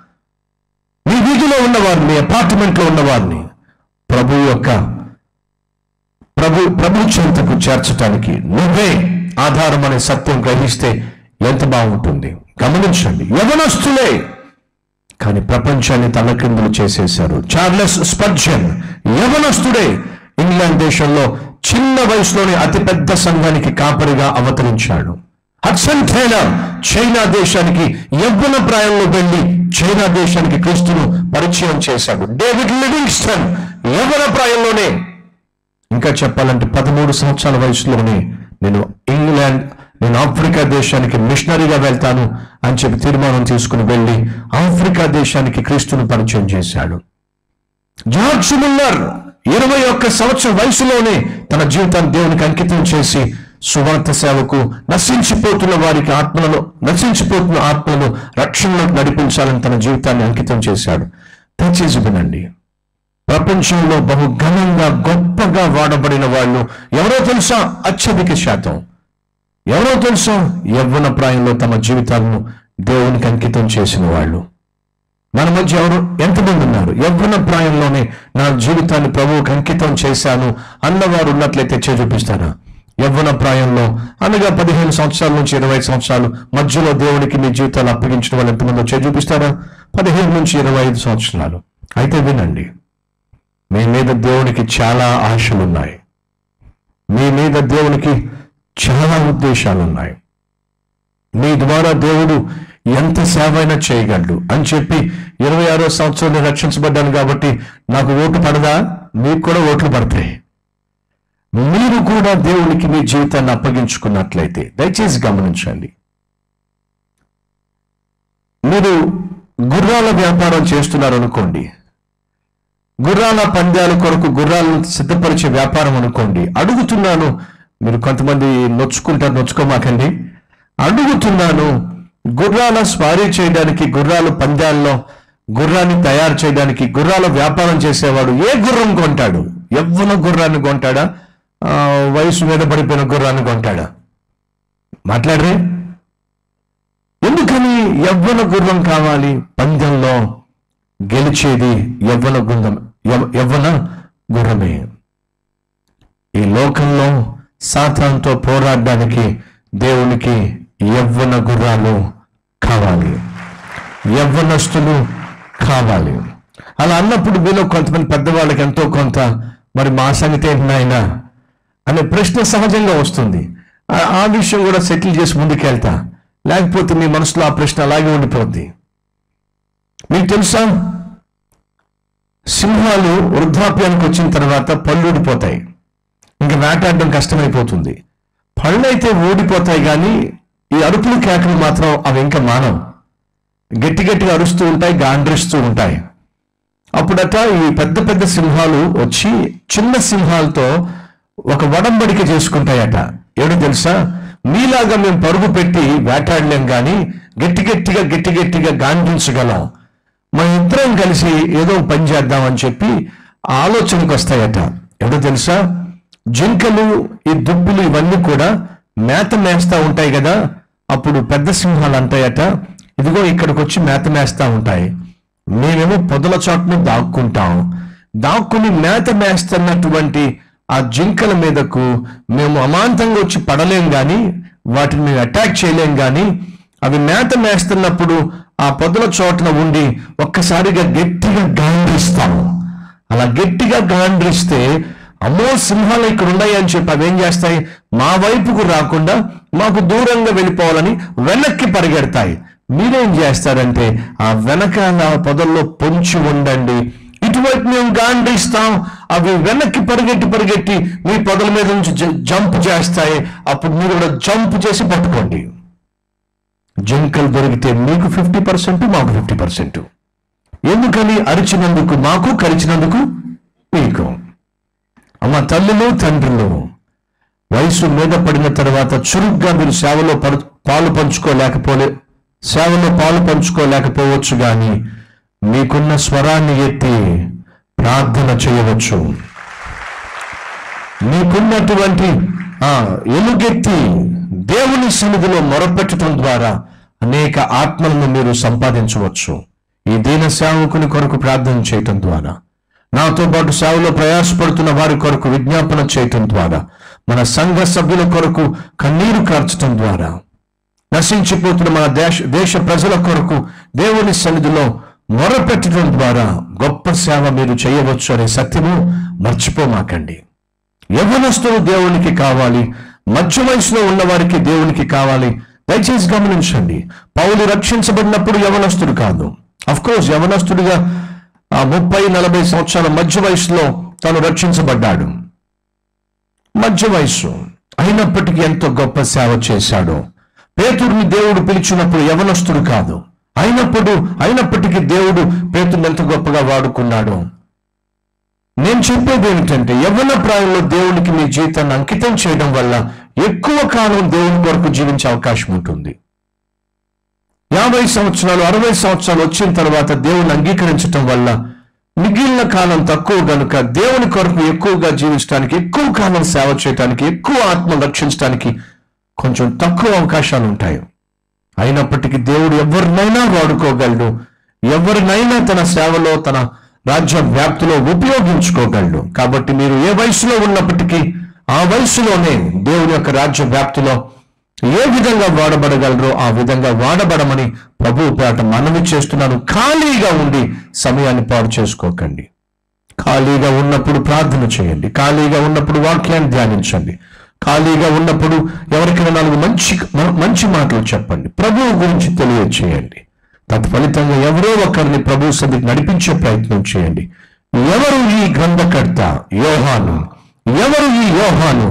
మీ వీధిలో ఉన్నవారిని మీ అపార్ట్మెంట్లో ఉన్నవారిని ప్రభు యొక్క ప్రభు ప్రభు చెంతకు చేర్చడానికి నువ్వే ఆధారం అనే సత్యం గ్రహిస్తే ఎంత బాగుంటుంది గమనించండి యవనస్తులే కానీ ప్రపంచాన్ని తలకిందులు చేసేశారు చార్లెస్ స్పర్జన్ యవనస్తుడే ఇంగ్లాండ్ దేశంలో చిన్న వయసులోనే అతిపెద్ద సంఘానికి కాపరిగా అవతరించాడు హడ్సన్ టైలర్ చైనా దేశానికి యవ్వన ప్రాయంలో వెళ్లి చైనా దేశానికి క్రీస్తును పరిచయం చేశాడు డేవిడ్ లివింగ్స్టన్ యవ్వన ప్రాయంలోనే ఇంకా చెప్పాలంటే పదమూడు సంవత్సరాల వయసులోనే నేను ఇంగ్లాండ్ నేను ఆఫ్రికా దేశానికి మిషనరీగా వెళ్తాను అని చెప్పి తీర్మానం తీసుకుని వెళ్ళి ఆఫ్రికా దేశానికి క్రీస్తును పరిచయం చేశాడు జార్జ్ ముల్లర్ ఇరవై ఒక్క సంవత్సరం వయసులోనే తన జీవితాన్ని దేవునికి అంకితం చేసి సువార్త సేవకు నశించిపోతున్న వారికి ఆత్మలను నశించిపోతున్న ఆత్మలను రక్షణలోకి నడిపించాలని తన జీవితాన్ని అంకితం చేశాడు దయచేసి వినండి ప్రపంచంలో బహు ఘనంగా గొప్పగా వాడబడిన వాళ్ళు ఎవరో తెలుసా అత్యధిక శాతం ఎవరో తెలుసా యవ్వన ప్రాయంలో తమ జీవితాలను దేవునికి అంకితం చేసిన వాళ్ళు మన మధ్య ఎవరు ఎంతమంది ఉన్నారు యవ్వన ప్రాయంలోనే నా జీవితాన్ని ప్రభువుకి అంకితం చేశాను అన్నవారు ఉన్నట్లయితే చే చూపిస్తారా యవ్వన ప్రాయంలో అనగా పదిహేను సంవత్సరాల నుంచి ఇరవై సంవత్సరాలు మధ్యలో దేవునికి మీ జీవితాలు అప్పగించడం వాళ్ళు ఎంతమంది చే చూపిస్తారా పదిహేను నుంచి ఇరవై ఐదు సంవత్సరాలు అయితే వినండి మీ మీద దేవునికి చాలా ఆశలు ఉన్నాయి మీ మీద దేవునికి చాలా ఉద్దేశాలు ఉన్నాయి మీ ద్వారా దేవుడు ఎంత సేవ అయినా చేయగలడు అని చెప్పి ఇరవై ఆరో సంవత్సరంలో రక్షించబడ్డాను కాబట్టి నాకు ఓటు పడదా మీకు కూడా ఓట్లు పడతాయి మీరు కూడా దేవునికి మీ జీవితాన్ని అప్పగించుకున్నట్లయితే దయచేసి గమనించండి మీరు గుర్రాల వ్యాపారం చేస్తున్నారు అనుకోండి గుర్రాల పందాల కొరకు గుర్రాలను సిద్ధపరిచే వ్యాపారం అనుకోండి అడుగుతున్నాను మీరు కొంతమంది నొచ్చుకుంటారు నొచ్చుకోమాకండి అడుగుతున్నాను గుర్రాల స్వారీ చేయడానికి గుర్రాల పందాల్లో గుర్రాన్ని తయారు చేయడానికి గుర్రాల వ్యాపారం చేసేవాడు ఏ గుర్రం కొంటాడు ఎవ్వన గుర్రాన్ని కొంటాడా ఆ, వయసు మీద పడిపోయిన గుర్రాన్ని కొంటాడా మాట్లాడరే ఎందుకని యవ్వన గుర్రం కావాలి పందెంలో గెలిచేది యవ్వన గుండం యవ- యవ్వన గుర్రమే ఈ లోకంలో సాతాన్తో పోరాడడానికి దేవునికి యవ్వన గుర్రాలు కావాలి యవ్వనస్తులు కావాలి అలా అన్నప్పుడు మీలో కొంతమంది పెద్దవాళ్ళకి ఎంతో కొంత మరి మా సంగతి ఏంటి నాయనా అనే ప్రశ్న సహజంగా వస్తుంది ఆ- ఆ విషయం కూడా సెటిల్ చేసి ముందుకెళ్తా లేకపోతే మీ మనసులో ఆ ప్రశ్న అలాగే ఉండిపోద్ది మీకు తెలుసా సింహాలు వృద్ధాప్యానికి వచ్చిన తర్వాత పళ్ళు ఊడిపోతాయి ఇంకా వేటాడడం కష్టమైపోతుంది పళ్ళు అయితే ఊడిపోతాయి కానీ ఈ అరుపులు కేకలు మాత్రం అవి ఇంకా మానవు గట్టి గట్టిగా అరుస్తూ ఉంటాయి గాండ్రిస్తూ ఉంటాయి అప్పుడట ఈ పెద్ద పెద్ద సింహాలు వచ్చి చిన్న సింహాలతో ఒక వడంబడిక చేసుకుంటాయట ఏడో తెలుసా మీలాగా మేము పరుగు పెట్టి వేటాడలేం కానీ గట్టి గట్టిగా గట్టి గట్టిగా గాండ్రించగలం మన ఇద్దరం కలిసి ఏదో ఒక పని చేద్దామని చెప్పి ఆ ఆలోచనకు వస్తాయట ఎవడో తెలుసా జింకలు ఈ దుబ్బులు ఇవన్నీ కూడా మేత మేస్తా ఉంటాయి కదా అప్పుడు పెద్ద సింహాలు అంటాయట ఇదిగో ఇక్కడికి వచ్చి మేత మేస్తా ఉంటాయి మేమేమో పొదల చోట్న దాక్కుంటాం దాక్కుని మేత మేస్తున్నటువంటి ఆ జింకల మీదకు మేము అమాంతంగా వచ్చి పడలేం గాని వాటిని మేము అటాక్ చేయలేం గాని అవి మేత మేస్తున్నప్పుడు ఆ పొదల చోటన ఉండి ఒక్కసారిగా గట్టిగా గాండ్రిస్తాము అలా గట్టిగా గాండ్రిస్తే అమ్మో సింహాలు ఇక్కడ ఉన్నాయి అని చెప్పి అవి ఏం చేస్తాయి మా వైపుకు రాకుండా మాకు దూరంగా వెళ్ళిపోవాలని వెనక్కి పరిగెడతాయి మీరేం చేస్తారంటే ఆ వెనకాల పొదల్లో పొంచి ఉండండి ఇటువైపు మేము గాండ్రిస్తాం అవి వెనక్కి పరిగెట్టి పరిగెట్టి మీ పొదల మీద నుంచి జ- జంప్ చేస్తాయి అప్పుడు మీరు కూడా జంప్ చేసి పట్టుకోండి జింకలు దొరికితే మీకు ఫిఫ్టీ పర్సెంట్ మాకు ఫిఫ్టీ పర్సెంట్ ఎందుకని అరిచినందుకు మాకు కరిచినందుకు మీకు అమ్మ తల్లులు తండ్రులు వయసు మీద పడిన తర్వాత చురుగ్గా మీరు సేవలో పడు పాలు పంచుకోలేకపోలే సేవలో పాలు పంచుకోలేకపోవచ్చు కానీ మీకున్న స్వరాన్ని ఎత్తి ప్రార్థన చేయవచ్చు మీకున్నటువంటి ఆ ఎలుగెత్తి దేవుని సన్నిధిలో మొరపెట్టడం ద్వారా అనేక ఆత్మలను మీరు సంపాదించవచ్చు ఈ దీన సేవకుని కొరకు ప్రార్థన చేయటం ద్వారా నాతో పాటు సేవలో ప్రయాసపడుతున్న వారి కొరకు విజ్ఞాపన చేయటం ద్వారా మన సంఘ సభ్యుల కొరకు కన్నీరు కార్చటం ద్వారా నశించిపోతున్న మన దేశ దేశ ప్రజల కొరకు దేవుని సన్నిధిలో మొరపెట్టడం ద్వారా గొప్ప సేవ మీరు చేయవచ్చు అనే సత్యము మర్చిపోమాకండి యవనస్తులు దేవునికి కావాలి మధ్య వయసులో ఉన్న వారికి దేవునికి కావాలి దయచేసి గమనించండి పౌలు రక్షించబడినప్పుడు యవనస్తుడు కాదు అఫ్ కోర్స్ యవనస్తుడిగా ఆ ముప్పై నలభై సంవత్సరాల మధ్య వయసులో తాను రక్షించబడ్డాడు మధ్య వయసు అయినప్పటికీ ఎంతో గొప్ప సేవ చేశాడు పేతుడిని దేవుడు పిలిచినప్పుడు యవనస్తుడు కాదు అయినప్పుడు అయినప్పటికీ దేవుడు పేతుడిని ఎంత గొప్పగా వాడుకున్నాడు నేను చెప్పేది ఏమిటంటే యవ్వన ప్రాయంలో దేవునికి మీ జీవితాన్ని అంకితం చేయడం వల్ల ఎక్కువ కాలం దేవుని కొరకు జీవించే అవకాశం ఉంటుంది యాభై సంవత్సరాలు అరవై సంవత్సరాలు వచ్చిన తర్వాత దేవుని అంగీకరించటం వల్ల మిగిలిన కాలం తక్కువ గనుక దేవుని కొరకు ఎక్కువగా జీవించడానికి ఎక్కువ కాలం సేవ చేయడానికి ఎక్కువ ఆత్మ రక్షించడానికి కొంచెం తక్కువ అవకాశాలు ఉంటాయి అయినప్పటికీ దేవుడు ఎవరినైనా వాడుకోగలడు ఎవరినైనా తన సేవలో తన రాజ్య వ్యాప్తిలో ఉపయోగించుకోగలడు కాబట్టి మీరు ఏ వయసులో ఉన్నప్పటికీ ఆ వయసులోనే దేవుని యొక్క రాజ్య వ్యాప్తిలో ఏ విధంగా వాడబడగలరో ఆ విధంగా వాడబడమని ప్రభు పేట మనవి చేస్తున్నాను ఖాళీగా ఉండి సమయాన్ని పాడు చేసుకోకండి ఖాళీగా ఉన్నప్పుడు ప్రార్థన చేయండి ఖాళీగా ఉన్నప్పుడు వాక్యాన్ని ధ్యానించండి ఖాళీగా ఉన్నప్పుడు ఎవరికైనా నాలుగు మంచి మంచి మాటలు చెప్పండి ప్రభువు గురించి తెలియచేయండి తత్ఫలితంగా ఎవరో ఒకరిని ప్రభు సన్నిధికి నడిపించే ప్రయత్నం చేయండి ఎవరు ఈ గ్రంథకర్త యోహాను ఎవరు ఈ యోహాను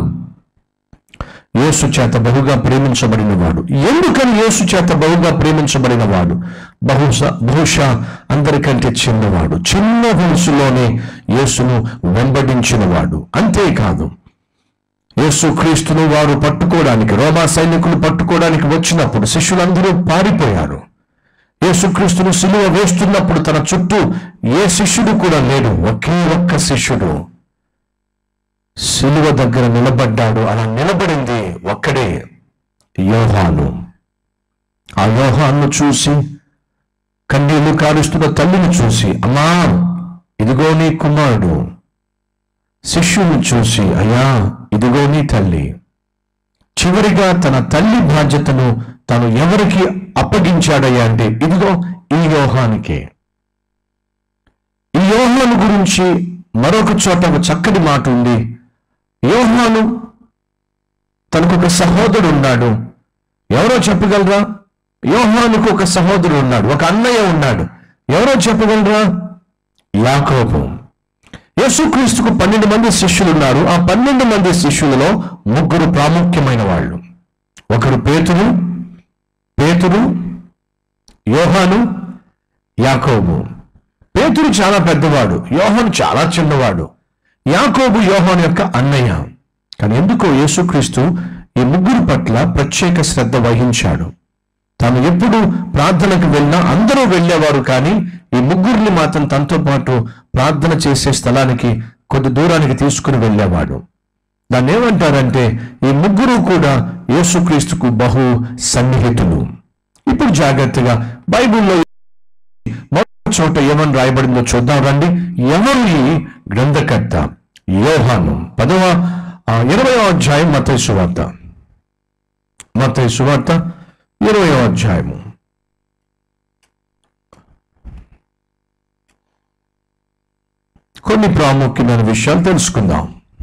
యేసు చేత బహుగా ప్రేమించబడిన వాడు ఎందుకని యేసు చేత బహుగా ప్రేమించబడిన వాడు బహుశా బహుశా అందరికంటే చిన్నవాడు చిన్న వయసులోనే యేసును వెంబడించిన వాడు అంతేకాదు యేసు క్రీస్తును వారు పట్టుకోవడానికి రోమా సైనికులు పట్టుకోవడానికి వచ్చినప్పుడు శిష్యులందరూ పారిపోయారు యేసుక్రీస్తును సిలువ వేస్తున్నప్పుడు తన చుట్టూ ఏ శిష్యుడు కూడా లేడు ఒకే ఒక్క శిష్యుడు సిలువ దగ్గర నిలబడ్డాడు అలా నిలబడింది ఒక్కడే యోహాను ఆ యోహాను చూసి కన్నీళ్లు కారుస్తున్న తల్లిని చూసి అమ్మా ఇదిగో నీ కుమారుడు శిష్యుని చూసి అయ్యా ఇదిగో నీ తల్లి చివరిగా తన తల్లి బాధ్యతను తను ఎవరికి అప్పగించాడయ్యా అంటే ఇదిగో ఈ యోహానికే ఈ యోహాను గురించి మరొక చోట ఒక చక్కటి మాట ఉంది యోహాను తనకు ఒక సహోదరుడు ఉన్నాడు ఎవరో చెప్పగలరా యోహానుకు ఒక సహోదరుడు ఉన్నాడు ఒక అన్నయ్య ఉన్నాడు ఎవరో చెప్పగలరా యాకోబు యేసుక్రీస్తుకు పన్నెండు మంది శిష్యులు ఉన్నారు ఆ పన్నెండు మంది శిష్యులలో ముగ్గురు ప్రాముఖ్యమైన వాళ్ళు ఒకరు పేతురు పేతురు యోహాను యాకోబు పేతురు చాలా పెద్దవాడు యోహాను చాలా చిన్నవాడు యాకోబు యోహాను యొక్క అన్నయ్య కానీ ఎందుకో యేసుక్రీస్తు ఈ ముగ్గురు పట్ల ప్రత్యేక శ్రద్ధ వహించాడు తాను ఎప్పుడు ప్రార్థనకు వెళ్ళినా అందరూ వెళ్ళేవారు కానీ ఈ ముగ్గురిని మాత్రం తనతో పాటు ప్రార్థన చేసే స్థలానికి కొద్ది దూరానికి తీసుకుని వెళ్ళేవాడు దాన్ని ఏమంటారంటే ఈ ముగ్గురు కూడా యేసుక్రీస్తుకు బహు సన్నిహితులు ఇప్పుడు జాగ్రత్తగా బైబిల్లో మరో చోట ఏమని రాయబడిందో చూద్దాం రండి ఎవరు ఈ గ్రంథకర్త యోహాను పదవ ఆ, ఇరవయో అధ్యాయం మతయ సువార్త మతయ సువార్త ఇరవయో అధ్యాయము కొన్ని ప్రాముఖ్యమైన విషయాలు తెలుసుకుందాం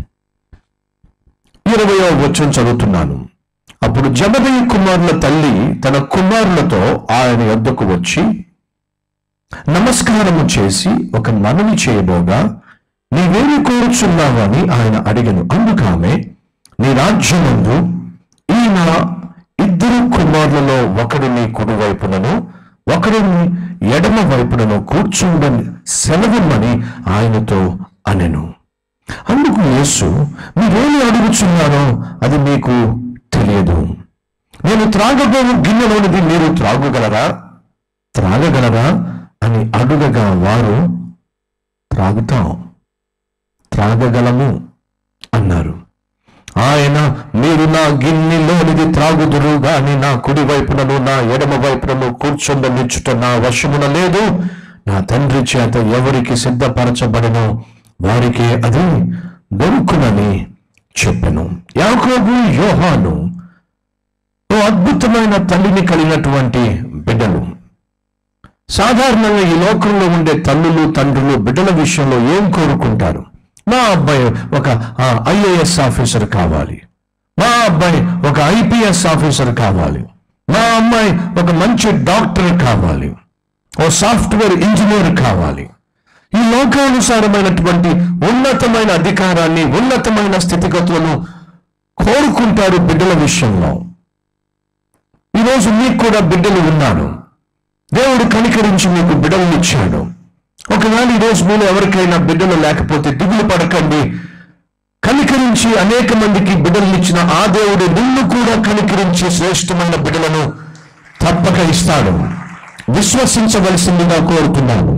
ఇరవయో వచ్చం చదువుతున్నాను అప్పుడు జబదయ్య కుమారుల తల్లి తన కుమారులతో ఆయన యొద్దకు వచ్చి నమస్కారము చేసి ఒక మనవి చేయబోగా నీవేమి కోరుచున్నావు అని ఆయన అడిగను అందుకు ఆమె నీ రాజ్యమందు ఈ నా ఇద్దరు కుమారులలో ఒకడు నీ కుడి వైపునను ఒకడు నీ ఎడమ వైపునను కూర్చుండని సెలవుమని ఆయనతో అనెను అందుకు యేసు మీరేమి అడుగుచున్నారో అది మీకు తెలియదు నేను త్రాగబోవు గిన్నెలోనిది మీరు త్రాగగలరా త్రాగగలరా అని అడుగగా వారు త్రాగుతాం త్రాగగలము అన్నారు ఆయన మీరు నా గిన్నెలోనిది త్రాగుదురు గాని నా కుడి వైపునను నా ఎడమ వైపునను కూర్చుండనిచ్చుట నా వశమున లేదు నా తండ్రి చేత ఎవరికి సిద్ధపరచబడినో వారికి అది దొరుకునని చెప్పెను యాకోబు యోహాను ఓ అద్భుతమైన తల్లిని కలిగినటువంటి బిడ్డలు సాధారణంగా ఈ లోకంలో ఉండే తల్లులు తండ్రులు బిడ్డల విషయంలో ఏం కోరుకుంటారు మా అబ్బాయి ఒక ఐఏఎస్ ఆఫీసర్ కావాలి మా అబ్బాయి ఒక ఐపీఎస్ ఆఫీసర్ కావాలి మా అమ్మాయి ఒక మంచి డాక్టర్ కావాలి ఓ సాఫ్ట్వేర్ ఇంజనీర్ కావాలి ఈ లోకానుసారమైనటువంటి ఉన్నతమైన అధికారాన్ని ఉన్నతమైన స్థితిగతులను కోరుకుంటారు బిడ్డల విషయంలో ఈరోజు మీకు కూడా బిడ్డలు ఉన్నారు దేవుడు కనికరించి మీకు బిడ్డలను ఇచ్చాడు ఒకవేళ ఈరోజు మీరు ఎవరికైనా బిడ్డలు లేకపోతే దిగులు పడకండి కనికరించి అనేక మందికి బిడ్డలను ఇచ్చిన ఆ దేవుడు నిన్ను కూడా కనికరించి శ్రేష్టమైన బిడ్డలను తప్పక ఇస్తాడు విశ్వసించవలసిందిగా కోరుతున్నాను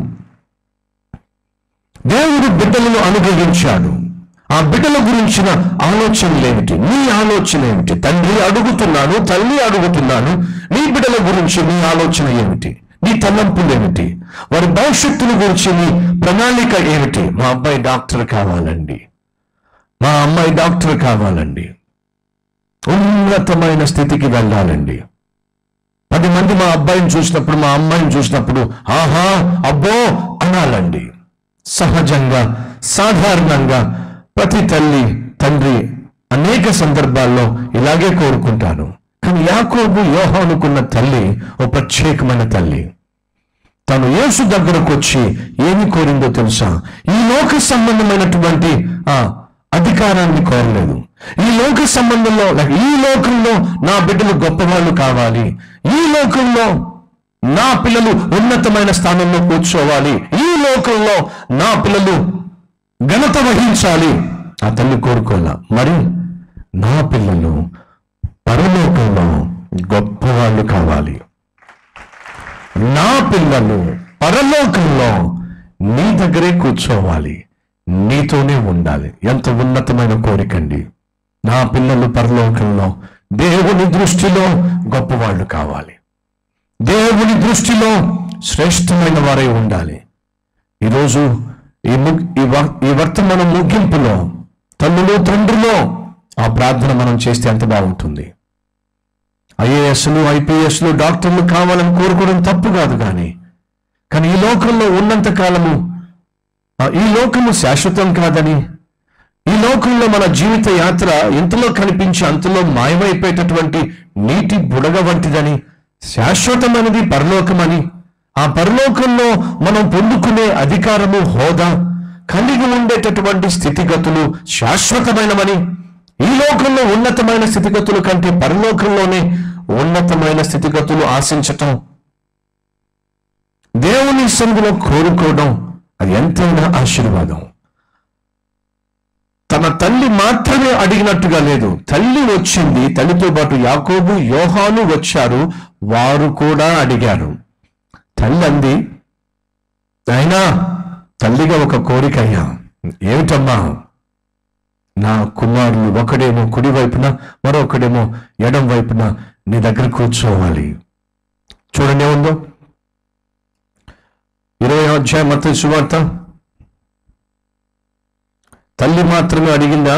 దేవుడు బిడ్డలను అనుగ్రహించాడు ఆ బిడ్డల గురించిన ఆలోచనలు ఏమిటి నీ ఆలోచన ఏమిటి తండ్రి అడుగుతున్నాను తల్లి అడుగుతున్నాను నీ బిడ్డల గురించి నీ ఆలోచన ఏమిటి నీ తలంపులు ఏమిటి వారి భవిష్యత్తుల గురించి నీ ప్రణాళిక ఏమిటి మా అబ్బాయి డాక్టర్ కావాలండి మా అమ్మాయి డాక్టర్ కావాలండి ఉన్నతమైన స్థితికి వెళ్ళాలండి పది మంది మా అబ్బాయిని చూసినప్పుడు మా అమ్మాయిని చూసినప్పుడు ఆహా అబ్బో అనాలండి సహజంగా సాధారణంగా ప్రతి తల్లి తండ్రి అనేక సందర్భాల్లో ఇలాగే కోరుకుంటాను కానీ యాకోబు యోహానుకున్న తల్లి ఓ ప్రత్యేకమైన తల్లి తను యేసు దగ్గరకు వచ్చి ఏమి కోరిందో తెలుసా ఈ లోక సంబంధమైనటువంటి ఆ అధికారాన్ని కోరలేదు ఈ లోక సంబంధంలో లేక ఈ లోకంలో నా బిడ్డలు గొప్పవాళ్ళు కావాలి ఈ లోకంలో నా పిల్లలు ఉన్నతమైన స్థానంలో కూర్చోవాలి ఈ లోకంలో నా పిల్లలు ఘనత వహించాలి ఆ తల్లి కోరుకోలా మరి నా పిల్లలు పరలోకంలో గొప్పవాళ్ళు కావాలి నా పిల్లలు పరలోకంలో నీ దగ్గరే కూర్చోవాలి నీతోనే ఉండాలి ఎంత ఉన్నతమైన కోరికండి నా పిల్లలు పరలోకంలో దేవుని దృష్టిలో గొప్పవాళ్ళు కావాలి దేవుని దృష్టిలో శ్రేష్టమైన వారై ఉండాలి ఈరోజు ఈ ము ఈ వ- ఈ వర్తమాన ముగింపులో తల్లులు తండ్రులో ఆ ప్రార్థన మనం చేస్తే ఎంత బాగుంటుంది ఐఏఎస్లు ఐపీఎస్లు డాక్టర్లు కావాలని కోరుకోవడం తప్పు కాదు కానీ కానీ ఈ లోకంలో ఉన్నంత కాలము ఆ, ఈ లోకము శాశ్వతం కాదని ఈ లోకంలో మన జీవిత యాత్ర ఇంతలో కనిపించి అంతలో మాయమైపోయేటటువంటి నీటి బుడగ వంటిదని శాశ్వతమైనది పరలోకమని ఆ పరలోకంలో మనం పొందుకునే అధికారము హోదా కలిగి ఉండేటటువంటి స్థితిగతులు శాశ్వతమైనవని ఈ లోకంలో ఉన్నతమైన స్థితిగతుల కంటే పరలోకంలోనే ఉన్నతమైన స్థితిగతులు ఆశించటం దేవుని సన్నిధిలో కోరుకోవడం అది ఎంతైనా ఆశీర్వాదం తన తల్లి మాత్రమే అడిగినట్టుగా లేదు తల్లి వచ్చింది తల్లితో పాటు యాకోబు యోహాను వచ్చారు వారు కూడా అడిగారు తల్లి అంది అయినా తల్లిగా ఒక కోరిక అయ్యా ఏమిటమ్మా నా కుమారులు ఒకడేమో కుడి వైపున మరొకడేమో ఎడం వైపున నీ దగ్గర కూర్చోవాలి చూడండి ఏముందో ఇరవై అధ్యాయం మత సువార్త తల్లి మాత్రమే అడిగిందా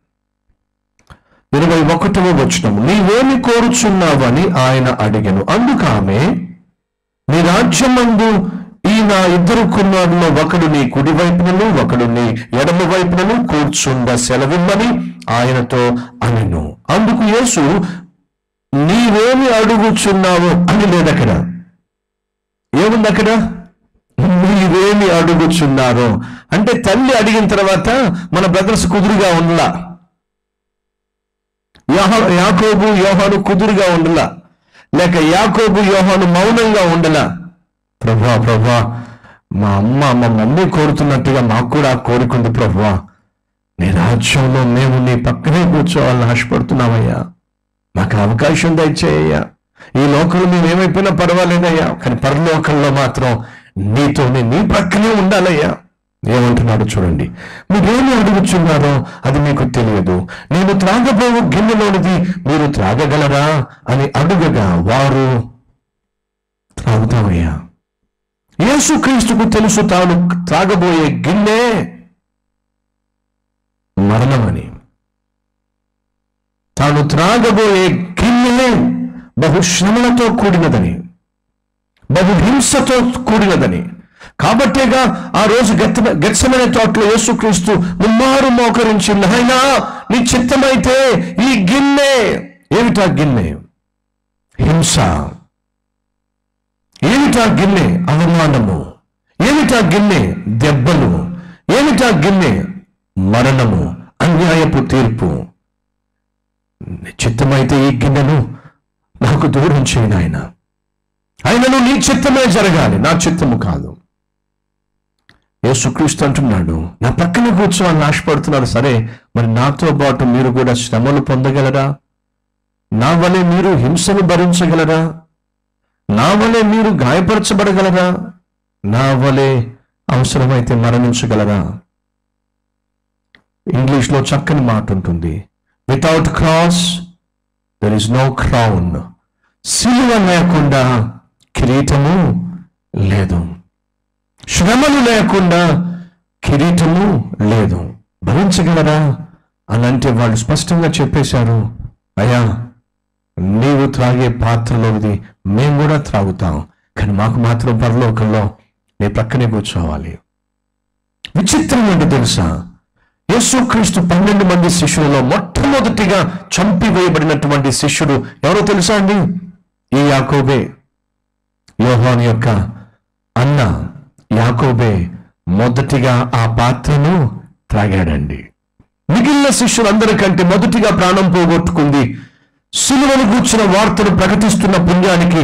ఇరవై ఒకటవ వచనం నీవేమి కోరుచున్నావని ఆయన అడిగను అందుకు ఆమె నీ రాజ్యమందు ఈ నా ఇద్దరు కుమారుల్లో ఒకడు నీ కుడి వైపునను ఒకడు నీ ఎడమ వైపునను కూర్చుండ సెలవిమ్మని ఆయనతో అనెను అందుకు యేసు నీవేమి అడుగుచున్నావు అని లేదక్కడ ఏముంది అక్కడ మీరేమి అడుగుచున్నారో అంటే తల్లి అడిగిన తర్వాత మన బ్రదర్స్ కుదురుగా ఉండలా యాహ- యాకోబు యోహాను కుదురుగా ఉండలా లేక యాకోబు యోహాను మౌనంగా ఉండలా ప్రభా ప్రభా మా అమ్మ మా మమ్మీ కోరుతున్నట్టుగా మాకు కూడా ఆ కోరిక ఉంది ప్రభా నీ రాజ్యంలో మేము నీ పక్కనే కూర్చోవాలని ఆశపడుతున్నామయ్యా మాకు అవకాశం దయచేయ్యా ఈ లోకంలో మేము ఏమైపోయినా పర్వాలేదయ్యా కానీ పరలోకంలో మాత్రం నీతోనే నీ ప్రక్కనే ఉండాలయ్యా ఏమంటున్నాడు చూడండి మీరేమి అడుగుచున్నారో అది మీకు తెలియదు నేను త్రాగబోవు గిన్నెలోనిది మీరు త్రాగగలరా అని అడుగగా వారు త్రాగుతామయ్యా యేసుక్రీస్తుకు తెలుసు తాను త్రాగబోయే గిన్నె మరణమని తాను త్రాగబోయే గిన్నె బహుశ్రమలతో కూడినదని బహు హింసతో కూడినదని కాబట్టేగా ఆ రోజు గెత్త గెచ్చమైన తోటలో యేసుక్రీస్తు ముమ్మారు మోకరించి నాయనా నీ చిత్తమైతే ఈ గిన్నె ఏమిటా గిన్నె హింస ఏమిటా గిన్నె అవమానము ఏమిటా గిన్నె దెబ్బలు ఏమిటా గిన్నె మరణము అన్యాయపు తీర్పు నీ చిత్తమైతే ఈ గిన్నెను నాకు దూరం చేయను ఆయన ఆయనను నీ చిత్తమే జరగాలి నా చిత్తము కాదు యేసుక్రీస్తు అంటున్నాడు నా పక్కన కూర్చోవాలని ఆశపడుతున్నారు సరే మరి నాతో పాటు మీరు కూడా శ్రమలు పొందగలరా నా వలె మీరు హింసను భరించగలరా నా వలె మీరు గాయపరచబడగలరా నా వలె అవసరమైతే మరణించగలరా ఇంగ్లీష్లో చక్కని మాట ఉంటుంది without cross there is no crown సిలువ లేకుండా కిరీటము లేదు శ్రమలు లేకుండా కిరీటము లేదు భరించగలరా అని అంటే వాళ్ళు స్పష్టంగా చెప్పేశారు అయ్యా నీవు త్రాగే పాత్రలోది మేము కూడా త్రాగుతాం కానీ మాకు మాత్రం పరలోకంలో నీ ప్రక్కనే కూర్చోవాలి విచిత్రం ఏంటో తెలుసా యేసుక్రీస్తు పన్నెండు మంది శిష్యులలో మొట్టమొదటిగా చంపివేయబడినటువంటి శిష్యుడు ఎవరో తెలుసా అండి ఈ యాకోబే యోహాన్ యొక్క అన్న యాకోబే మొదటిగా ఆ పాత్రను త్రాగాడండి మిగిలిన శిష్యులందరికంటే మొదటిగా ప్రాణం పోగొట్టుకుంది సిలువను కూర్చున్న వార్తను ప్రకటిస్తున్న పుణ్యానికి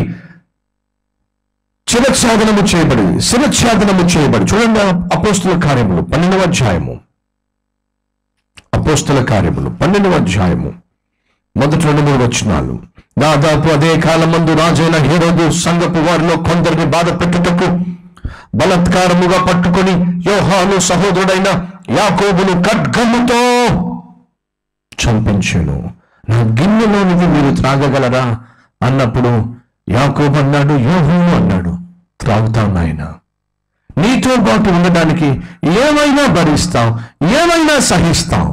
శిరఛాదనము చేయబడి శిరఛాదనము చేయబడి చూడండి అపోస్తుల కార్యములు పన్నెండవ అధ్యాయము అపోస్తుల కార్యములు పన్నెండవ అధ్యాయము మొదటి రెండు మూడు వచనాలు దాదాపు అదే కాలమందు రాజైన హీరోదు సంగపు వారిలో కొందరిని బాధ పెట్టుటకు బలత్కారముగా పట్టుకొని యోహాను సహోదరుడైన యాకోబును ఖడ్గముతో చంపించాను నా గిన్నెలోనిది మీరు త్రాగగలరా అన్నప్పుడు యాకోబు అన్నాడు యోహాను అన్నాడు త్రాగుతాం నాయన నీతో పాటు ఉండడానికి ఏమైనా భరిస్తాం ఏమైనా సహిస్తాం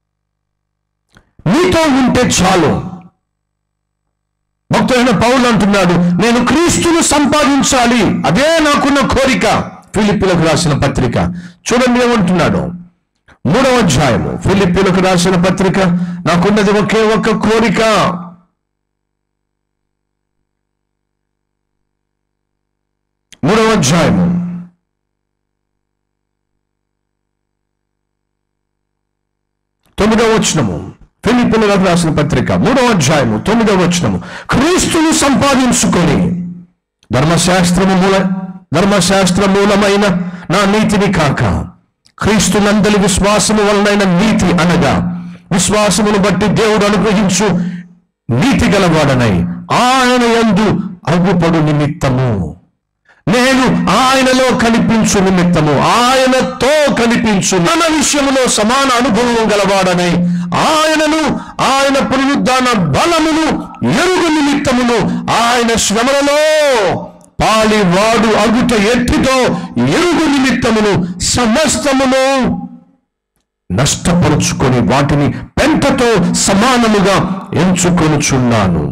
నీతో ఉంటే చాలు భక్తుడైన పౌలు అంటున్నాడు నేను క్రీస్తును సంపాదించాలి అదే నాకున్న కోరిక ఫిలిపిలకు రాసిన పత్రిక చూడండి ఏమంటున్నాడు మూడవ అధ్యాయము ఫిలిపిలకు రాసిన పత్రిక నాకున్నది ఒకే ఒక్క కోరిక మూడవ అధ్యాయము తొమ్మిదవ వచనము ఫిలిపిలకు రాసిన పత్రిక మూడవ అధ్యాయము తొమ్మిదవ వచనము క్రీస్తుని సంపాదించుకొని ధర్మశాస్త్రము మూల ధర్మశాస్త్ర మూలమైన నా నీతిని కాక క్రీస్తునందలి విశ్వాసము వలనైన నీతి అనగా విశ్వాసమును బట్టి దేవుడు అనుగ్రహించు నీతి గలవాడనై ఆయన యందు అగుపడు నిమిత్తము నేను ఆయనలో కనిపించు నిమిత్తము ఆయనతో కనిపించు మన విషయములో సమాన అనుభవం గలవాడనై ఆయనను ఆయన పునరుద్ధాన బలమును ఎరుగు నిమిత్తమును ఆయన శ్రమలలో పాలివాడు అగుట ఎట్టితో ఎరుగు నిమిత్తమును సమస్తమును నష్టపరుచుకొని వాటిని పెంటతో సమానముగా ఎంచుకొనుచున్నాను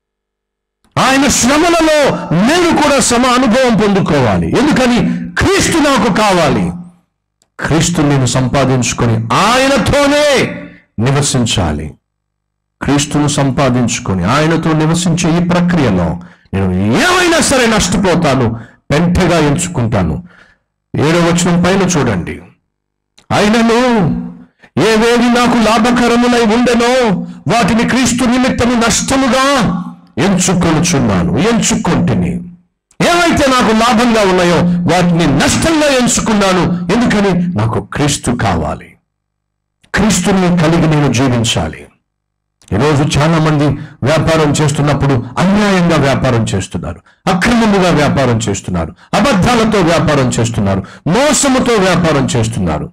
ఆయన శ్రమలలో నేను కూడా సమ అనుభవం పొందుకోవాలి ఎందుకని క్రీస్తు నాకు కావాలి క్రీస్తు నేను సంపాదించుకొని ఆయనతోనే నివసించాలి క్రీస్తును సంపాదించుకొని ఆయనతో నివసించే ఈ ప్రక్రియలో నేను ఏమైనా సరే నష్టపోతాను పెంటగా ఎంచుకుంటాను ఏడవ వచనం పైన చూడండి అయినను ఏవేవి నాకు లాభకరములై ఉండెనో వాటిని క్రీస్తు నిమిత్తము నష్టముగా ఎంచుకొనుచున్నాను ఎంచుకొంటిని ఏవైతే నాకు లాభంగా ఉన్నాయో వాటిని నష్టంగా ఎంచుకున్నాను ఎందుకని నాకు క్రీస్తు కావాలి క్రీస్తుని కలిగి నేను జీవించాలి ఈరోజు చాలా మంది వ్యాపారం చేస్తున్నప్పుడు అన్యాయంగా వ్యాపారం చేస్తున్నారు అక్రమముగా వ్యాపారం చేస్తున్నారు అబద్ధాలతో వ్యాపారం చేస్తున్నారు మోసముతో వ్యాపారం చేస్తున్నారు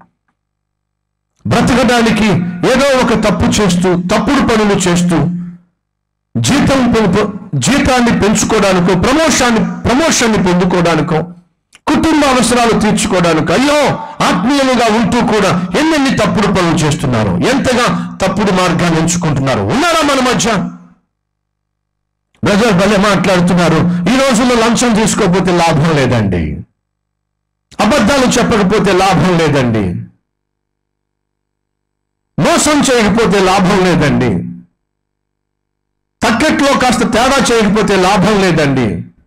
బ్రతకడానికి ఏదో ఒక తప్పు చేస్తూ తప్పుడు పనులు చేస్తూ జీతం పెంపు- జీతాన్ని పెంచుకోవడానికో ప్రమోషాన్ని ప్రమోషన్ని పొందుకోవడానికో కుటుంబ అవసరాలు తీర్చుకోవడానికి అయ్యో ఆత్మీయులుగా ఉంటూ కూడా ఎన్నెన్ని తప్పుడు పనులు చేస్తున్నారు ఎంతగా తప్పుడు మార్గాన్ని ఎంచుకుంటున్నారు ఉన్నారా మన మధ్య బ్రదర్ భలే మాట్లాడుతున్నారు ఈ రోజుల్లో లంచం తీసుకోకపోతే లాభం లేదండి అబద్ధాలు చెప్పకపోతే లాభం లేదండి మోసం చేయకపోతే లాభం లేదండి తక్కట్లో కాస్త తేడా చేయకపోతే లాభం లేదండి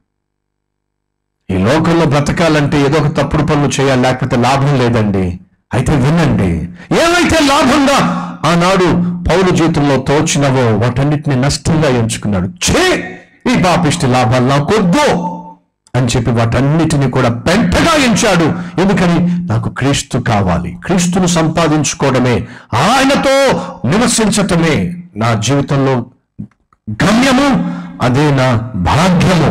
ఈ లోకంలో బ్రతకాలంటే ఏదో ఒక తప్పుడు పనులు చేయాలి లేకపోతే లాభం లేదండి అయితే వినండి ఏమైతే లాభంగా ఆనాడు పౌరు జీవితంలో తోచినవో వాటన్నిటిని నష్టంగా ఎంచుకున్నాడు ఛే ఈ పాపిష్టి లాభాలు నాకొద్దు అని చెప్పి వాటన్నిటిని కూడా పెంటగా ఎంచాడు ఎందుకని నాకు క్రీస్తు కావాలి క్రీస్తును సంపాదించుకోవడమే ఆయనతో నివసించటమే నా జీవితంలో గమ్యము అదే నా భాగ్యము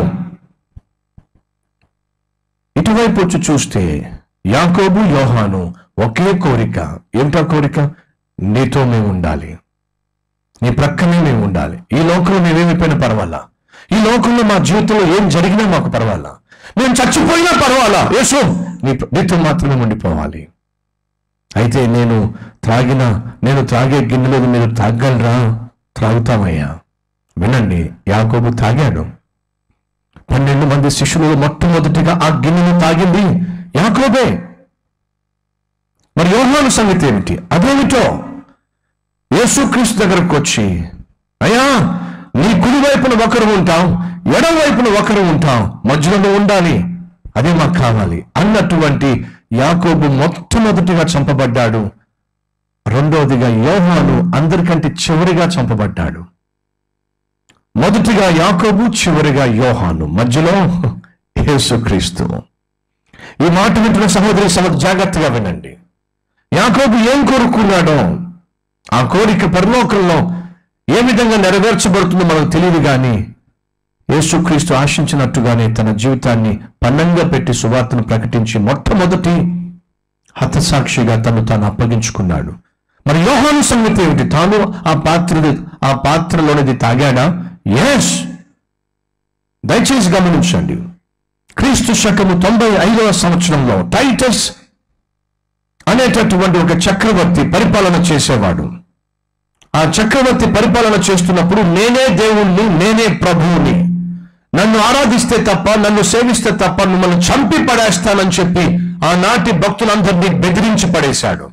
ఇటువైపు వచ్చి చూస్తే యాకోబు యోహాను ఒకే కోరిక ఏంటో కోరిక నీతో మేము ఉండాలి నీ ప్రక్కనే మేము ఉండాలి ఈ లోకంలో మేమేమైపోయినా పర్వాలా ఈ లోకంలో మా జీవితంలో ఏం జరిగినా మాకు పర్వాలా మేము చచ్చిపోయినా పర్వాలా యేసు నీ నీతో మాత్రమే ఉండిపోవాలి అయితే నేను త్రాగిన నేను త్రాగే గిన్నెలో మీరు తాగలరా త్రాగుతామయ్యా వినండి యాకోబు తాగాడు పన్నెండు మంది శిష్యులు మొట్టమొదటిగా ఆ గిన్నెను తాగింది యాకోబే మరి యోహాను సంగతి ఏమిటి అదేమిటో యేసుక్రీస్తు దగ్గరకు వచ్చి అయ్యా నీ కుడి వైపున ఒకరు ఉంటాం ఎడం వైపున ఒకరు ఉంటాం మధ్యలో ఉండాలి అదే మాకు కావాలి అన్నటువంటి యాకోబు మొట్టమొదటిగా చంపబడ్డాడు రెండవదిగా యోహాను అందరికంటే చివరిగా చంపబడ్డాడు మొదటిగా యాకోబు చివరిగా యోహాను మధ్యలో యేసుక్రీస్తు ఈ మాట వింటున్న సహోదరి సహోదరు జాగ్రత్తగా వినండి యాకోబు ఏం కోరుకున్నాడో ఆ కోరిక పరలోకంలో ఏ విధంగా నెరవేర్చబడుతుందో మనకు తెలియదు కానీ యేసుక్రీస్తు ఆశించినట్టుగానే తన జీవితాన్ని పన్నంగా పెట్టి సువార్తను ప్రకటించి మొట్టమొదటి హతసాక్షిగా తను తాను అప్పగించుకున్నాడు మరి యోహాను సంగతి ఏమిటి తాను ఆ పాత్ర ఆ పాత్రలోనిది తాగాడా ఎస్ దయచేసి గమనించండి క్రీస్తు శకము తొంభై ఐదవ సంవత్సరంలో టైటస్ అనేటటువంటి ఒక చక్రవర్తి పరిపాలన చేసేవాడు ఆ చక్రవర్తి పరిపాలన చేస్తున్నప్పుడు నేనే దేవుణ్ణి నేనే ప్రభువుని నన్ను ఆరాధిస్తే తప్ప నన్ను సేవిస్తే తప్ప మిమ్మల్ని చంపి పడేస్తానని చెప్పి ఆనాటి భక్తులందరినీ బెదిరించి పడేశాడు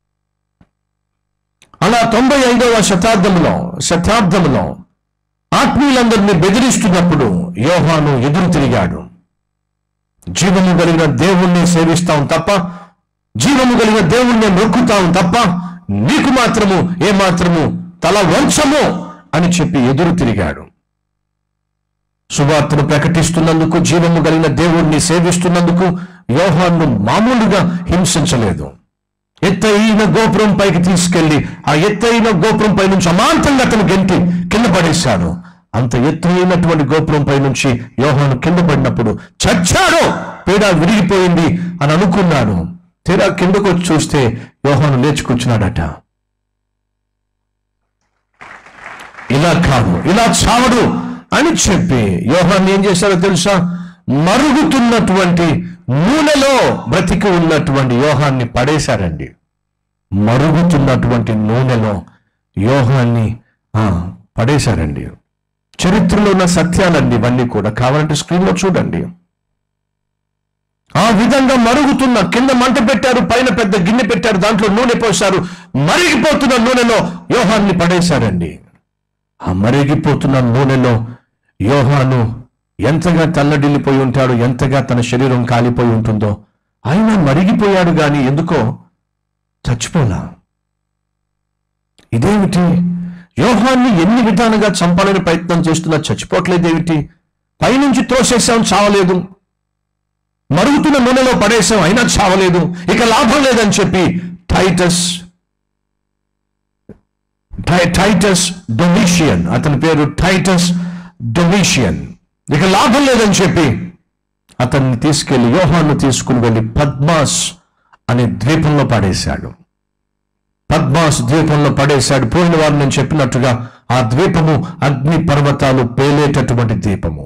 అలా తొంభై ఐదవ శతాబ్దంలో శతాబ్దంలో ఆత్మీయులందరినీ బెదిరిస్తున్నప్పుడు యోహాను ఎదురు తిరిగాడు జీవము కలిగిన దేవుణ్ణి సేవిస్తాం తప్ప జీవము కలిగిన దేవుణ్ణి మొక్కుతాం తప్ప నీకు మాత్రము ఏ మాత్రము తల వంచము అని చెప్పి ఎదురు తిరిగాడు సువార్తను ప్రకటిస్తున్నందుకు జీవము కలిగిన దేవుణ్ణి సేవిస్తున్నందుకు యోహాన్ను మామూలుగా హింసించలేదు ఎత్తైన గోపురం పైకి తీసుకెళ్లి ఆ ఎత్తైన గోపురం పై నుంచి అమాంతంగా అతను గెంటి కింద పడేశాడు అంత ఎత్తైనటువంటి గోపురం పై నుంచి యోహాను కింద పడినప్పుడు చచ్చాడు పీడ విరిగిపోయింది అని అనుకున్నాడు తీరా కిందకు వచ్చి చూస్తే యోహాను లేచి కూర్చున్నాడట ఇలా కాదు ఇలా చావడు అని చెప్పి యోహాన్ ఏం చేశారో తెలుసా మరుగుతున్నటువంటి నూనెలో బ్రతికి ఉన్నటువంటి యోహాన్ని పడేశారండి మరుగుతున్నటువంటి నూనెలో యోహాన్ని ఆ, పడేశారండి చరిత్రలో ఉన్న సత్యాలండి ఇవన్నీ కూడా కావాలంటే స్క్రీన్లో చూడండి ఆ విధంగా మరుగుతున్న కింద మంట పెట్టారు పైన పెద్ద గిన్నె పెట్టారు దాంట్లో నూనె పోశారు మరిగిపోతున్న నూనెలో యోహాన్ని పడేశారండి ఆ మరిగిపోతున్న నూనెలో యోహాను ఎంతగా తల్లడిల్లిపోయి ఉంటాడు ఎంతగా తన శరీరం కాలిపోయి ఉంటుందో ఆయన మరిగిపోయాడు గాని ఎందుకో చచ్చిపోలా ఇదేమిటి యోహాన్ని ఎన్ని విధాలుగా చంపాలని ప్రయత్నం చేస్తున్నా చచ్చిపోవట్లేదేమిటి పైనుంచి తోసేసాం చావలేదు మరుగుతున్న నూనెలో పడేసాం అయినా చావలేదు ఇక లాభం లేదని చెప్పి టైటస్ టై- టైటస్ డొమిషియన్ అతని పేరు టైటస్ డొమిషియన్ ఇక లాభం లేదని చెప్పి అతన్ని తీసుకెళ్లి యోహాను తీసుకుని వెళ్ళి పద్మాస్ అనే ద్వీపంలో పడేశాడు పద్మాస్ ద్వీపంలో పడేశాడు పోయిన వారు నేను చెప్పినట్టుగా ఆ ద్వీపము అగ్ని పర్వతాలు పేలేటటువంటి ద్వీపము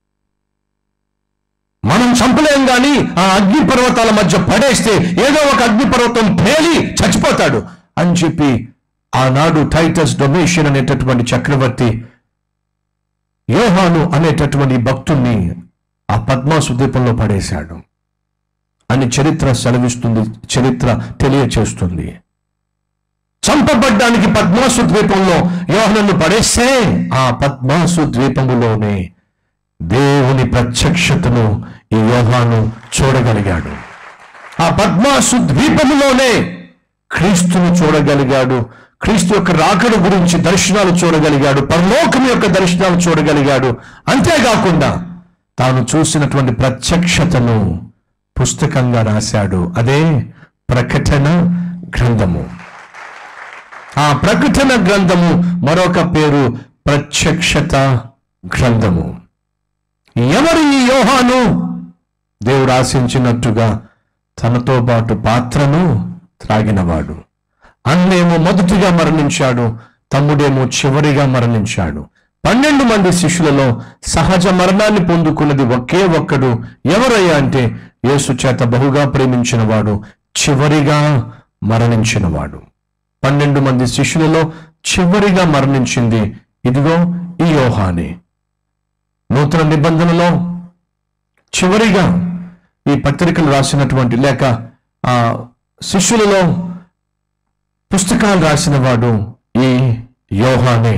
మనం చంపలేం గాని ఆ అగ్ని పర్వతాల మధ్య పడేస్తే ఏదో ఒక అగ్ని పర్వతం పేలి చచ్చిపోతాడు అని చెప్పి ఆనాడు టైటస్ డొమేషన్ అనేటటువంటి చక్రవర్తి యోహాను అనేటటువంటి భక్తుణ్ణి ఆ పద్మాసు ద్వీపంలో పడేశాడు అని చరిత్ర సెలవిస్తుంది చరిత్ర తెలియచేస్తుంది చంపబడ్డానికి పద్మాసు ద్వీపంలో యోహనను పడేస్తే ఆ పద్మాసు ద్వీపములోనే దేవుని ప్రత్యక్షతను ఈ యోహాను చూడగలిగాడు ఆ పద్మాసు ద్వీపములోనే క్రీస్తును చూడగలిగాడు క్రీస్తు యొక్క రాకడ గురించి దర్శనాలు చూడగలిగాడు పరలోకం యొక్క దర్శనాలు చూడగలిగాడు అంతేకాకుండా తాను చూసినటువంటి ప్రత్యక్షతను పుస్తకంగా రాశాడు అదే ప్రకటన గ్రంథము ఆ ప్రకటన గ్రంథము మరొక పేరు ప్రత్యక్షత గ్రంథము ఎవరు ఈ యోహాను దేవుడు ఆశించినట్టుగా తనతో పాటు పాత్రను త్రాగినవాడు అన్నేమో మొదటిగా మరణించాడు తమ్ముడేమో చివరిగా మరణించాడు పన్నెండు మంది శిష్యులలో సహజ మరణాన్ని పొందుకున్నది ఒకే ఒక్కడు ఎవరయ్యా అంటే యేసు చేత బహుగా ప్రేమించిన వాడు చివరిగా మరణించినవాడు పన్నెండు మంది శిష్యులలో చివరిగా మరణించింది ఇదిగో ఈ యోహానే నూతన నిబంధనలో చివరిగా ఈ పత్రికలు రాసినటువంటి లేక ఆ శిష్యులలో పుస్తకాలు రాసిన వాడు ఈ యోహానే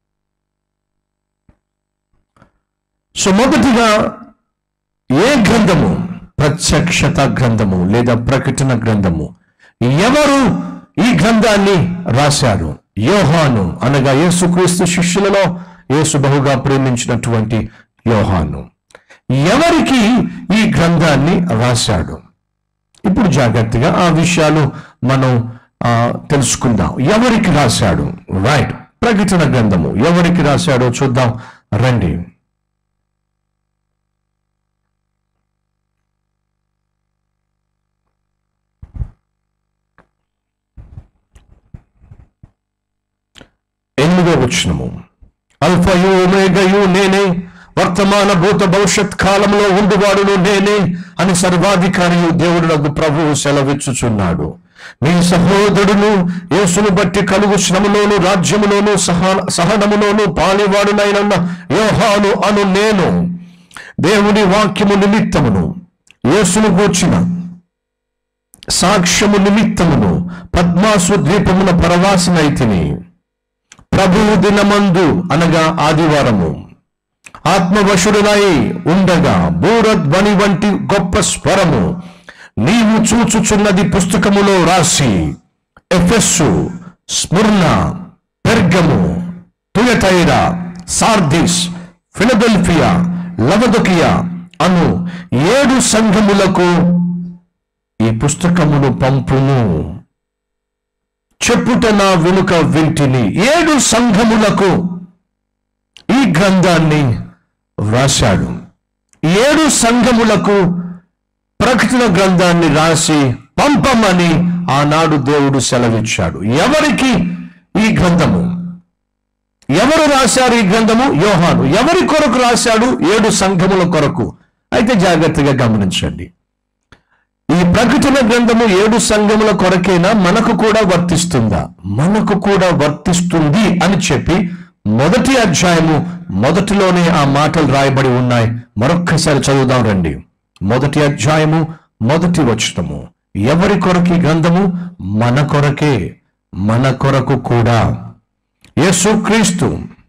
సో మొదటిగా ఏ గ్రంథము ప్రత్యక్షత గ్రంథము లేదా ప్రకటన గ్రంథము ఎవరు ఈ గ్రంథాన్ని రాశారు యోహాను అనగా యేసుక్రీస్తు శిష్యులలో యేసు బహుగా ప్రేమించినటువంటి యోహాను ఎవరికి ఈ గ్రంథాన్ని రాశాడు ఇప్పుడు జాగ్రత్తగా ఆ విషయాలు మనం ఆ, తెలుసుకుందాం ఎవరికి రాశాడు రైట్ ప్రకటన గ్రంథము ఎవరికి రాశాడో చూద్దాం రండి ఎనిమిదో వచ్చినము అల్ఫయు ఒమేగయు నేనే వర్తమాన భూత భవిష్యత్ కాలంలో ఉండువాడును నేనే అని సర్వాధికారి దేవుడు ప్రభువు సెలవిచ్చుచున్నాడు మీ సహోదరుడు యేసును బట్టి కలుగు శ్రమలోను రాజ్యములోను సహ సహనములోను పాలివాడునైన యోహాను అను నేను దేవుని వాక్యము నిమిత్తమును యేసును గూర్చిన సాక్ష్యము నిమిత్తమును పద్మాసు ద్వీపమున పరవాసినైతిని ప్రభువు దినమందు అనగా ఆదివారము ఆత్మవశుడునై ఉండగా బూరధ్వని వంటి గొప్ప స్వరము నీవు చూచుచున్నది పుస్తకములో రాసి Ephesus Smyrna Pergamum Thyatira Sardis Philadelphia Laodicea అను ఏడు సంఘములకు ఈ పుస్తకమును పంపును చెప్పుట నా వెనుక వింటిని ఏడు సంఘములకు ఈ గ్రంథాన్ని వ్రాశాడు ఏడు సంఘములకు ప్రకటన గ్రంథాన్ని రాసి పంపమని ఆనాడు దేవుడు సెలవిచ్చాడు ఎవరికి ఈ గ్రంథము ఎవరు రాశారు ఈ గ్రంథము యోహాను ఎవరి కొరకు రాశాడు ఏడు సంఘముల కొరకు అయితే జాగ్రత్తగా గమనించండి ఈ ప్రకటన గ్రంథము ఏడు సంఘముల కొరకైనా మనకు కూడా వర్తిస్తుందా మనకు కూడా వర్తిస్తుంది అని చెప్పి మొదటి అధ్యాయము మొదటిలోనే ఆ మాటలు రాయబడి ఉన్నాయి మరొక్కసారి చదువుదాం రండి మొదటి అధ్యాయము మొదటి వచనము ఎవరి కొరకు ఈ గ్రంథము మన కొరకే మన కొరకు కూడా యేసుక్రీస్తు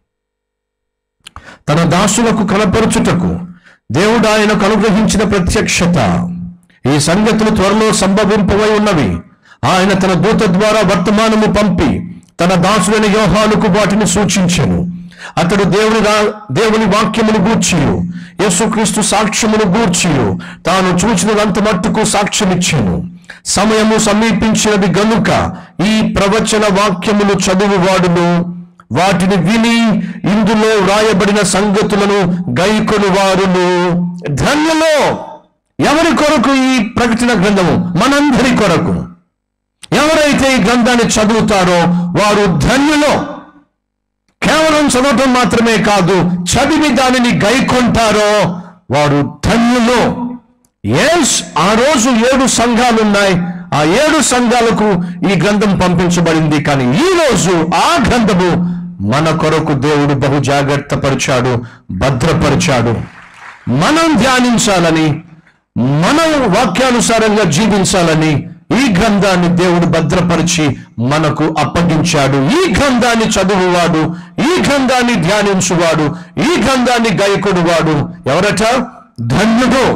తన దాసులకు కనపరుచుటకు దేవుడు ఆయనకు అనుగ్రహించిన ప్రత్యక్షత ఈ సంగతులు త్వరలో సంభవింపవై ఉన్నవి ఆయన తన దూత ద్వారా వర్తమానము పంపి తన దాసుడైన యోహానుకు వాటిని సూచించెను అతడు దేవుని రా- దేవుని వాక్యమును గూర్చియు యేసుక్రీస్తు సాక్ష్యమును గూర్చియు తాను చూచినదంత మట్టుకు సాక్ష్యమిచ్చాను సమయము సమీపించినది గనుక ఈ ప్రవచన వాక్యములు చదువువాడును వాటిని విని ఇందులో వ్రాయబడిన సంగతులను గైకొను వారును ధన్యులో ఎవరి కొరకు ఈ ప్రకటన గ్రంథము మనందరి కొరకు ఎవరైతే ఈ గ్రంథాన్ని చదువుతారో వారు ధన్యులో కేవలం చదవటం మాత్రమే కాదు చదివి దానిని గైకొంటారో వారు ధన్యులు ఎస్ ఆ రోజు ఏడు సంఘాలు ఉన్నాయి ఆ ఏడు సంఘాలకు ఈ గ్రంథం పంపించబడింది కానీ ఈ రోజు ఆ గ్రంథము మన కొరకు దేవుడు బహు జాగ్రత్త పరిచాడు భద్రపరిచాడు మనం ధ్యానించాలని మనం వాక్యానుసారంగా జీవించాలని ఈ గ్రంథాన్ని దేవుడు భద్రపరిచి మనకు అప్పగించాడు ఈ గ్రంథాన్ని చదువువాడు ఈ గ్రంథాన్ని ధ్యానించువాడు ఈ గ్రంథాన్ని గాయకుడువాడు ఎవరట ధన్యుడు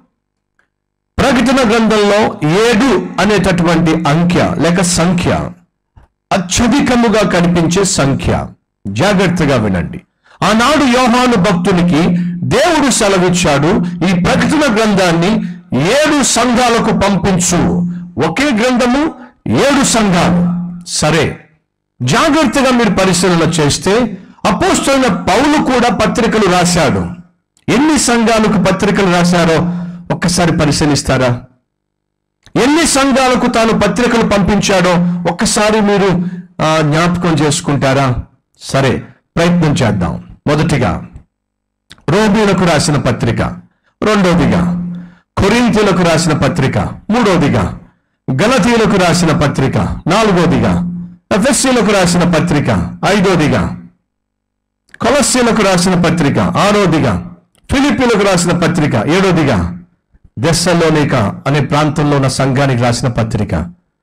ప్రకటన గ్రంథంలో ఏడు అనేటటువంటి అంకె లేక సంఖ్య అత్యధికముగా కనిపించే సంఖ్య జాగ్రత్తగా వినండి ఆనాడు యోహాను భక్తునికి దేవుడు సెలవిచ్చాడు ఈ ప్రకటన గ్రంథాన్ని ఏడు సంఘాలకు పంపించు ఒకే గ్రంథము ఏడు సంఘాలు సరే జాగ్రత్తగా మీరు పరిశీలన చేస్తే అపోస్తున్న పౌలు కూడా పత్రికలు రాశాడు ఎన్ని సంఘాలకు పత్రికలు రాశారో ఒక్కసారి పరిశీలిస్తారా ఎన్ని సంఘాలకు తాను పత్రికలు పంపించాడో ఒక్కసారి మీరు ఆ, జ్ఞాపకం చేసుకుంటారా సరే ప్రయత్నం చేద్దాం మొదటిగా రోమిలకు రాసిన పత్రిక రెండోదిగా కొరింతీలకు రాసిన పత్రిక మూడోదిగా గలతీలకు రాసిన పత్రిక నాలుగోదిగా ఎఫ్ఎస్సీలకు రాసిన పత్రిక ఐదోదిగా కొలస్సీలకు రాసిన పత్రిక ఆరోదిగా ఫిలిప్పీలకు రాసిన పత్రిక ఏడోదిగా దెస్సలోనిక అనే ప్రాంతంలో ఉన్న సంఘానికి రాసిన పత్రిక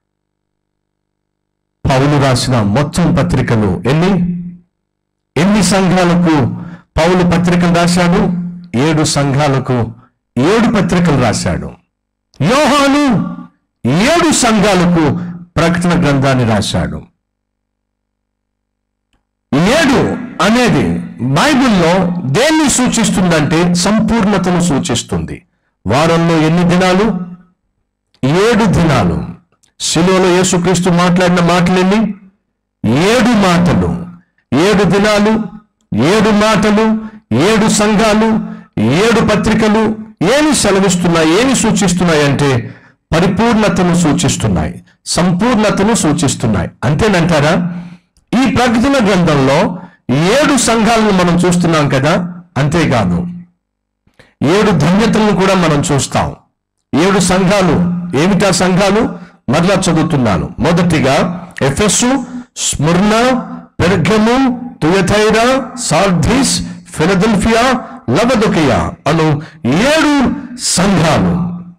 పౌలు రాసిన మొత్తం పత్రికలు ఎన్ని ఎన్ని సంఘాలకు పౌలు పత్రికలు రాశాడు ఏడు సంఘాలకు ఏడు పత్రికలు రాశాడు యోహాను ఏడు సంఘాలకు ప్రకటన గ్రంథాన్ని రాశాడు ఏడు అనేది బైబిల్లో దేన్ని సూచిస్తుందంటే సంపూర్ణతను సూచిస్తుంది వారంలో ఎన్ని దినాలు ఏడు దినాలు శిలువలో యేసుక్రీస్తు మాట్లాడిన మాటలెన్ని ఏడు మాటలు ఏడు దినాలు ఏడు మాటలు ఏడు సంఘాలు ఏడు పత్రికలు ఏమి సెలవిస్తున్నాయి ఏమి సూచిస్తున్నాయి అంటే పరిపూర్ణతను సూచిస్తున్నాయి సంపూర్ణతను సూచిస్తున్నాయి అంతేనంటారా ఈ ప్రకటన గ్రంథంలో ఏడు సంఘాలను మనం చూస్తున్నాం కదా అంతేకాదు ఏడు ధన్యతలను కూడా మనం చూస్తాం ఏడు సంఘాలు ఏమిటా సంఘాలు మరలా చదువుతున్నాను మొదటిగా Ephesus Smyrna Pergamum Thyatira Sardis Philadelphia Laodicea అను ఏడు సంఘాలు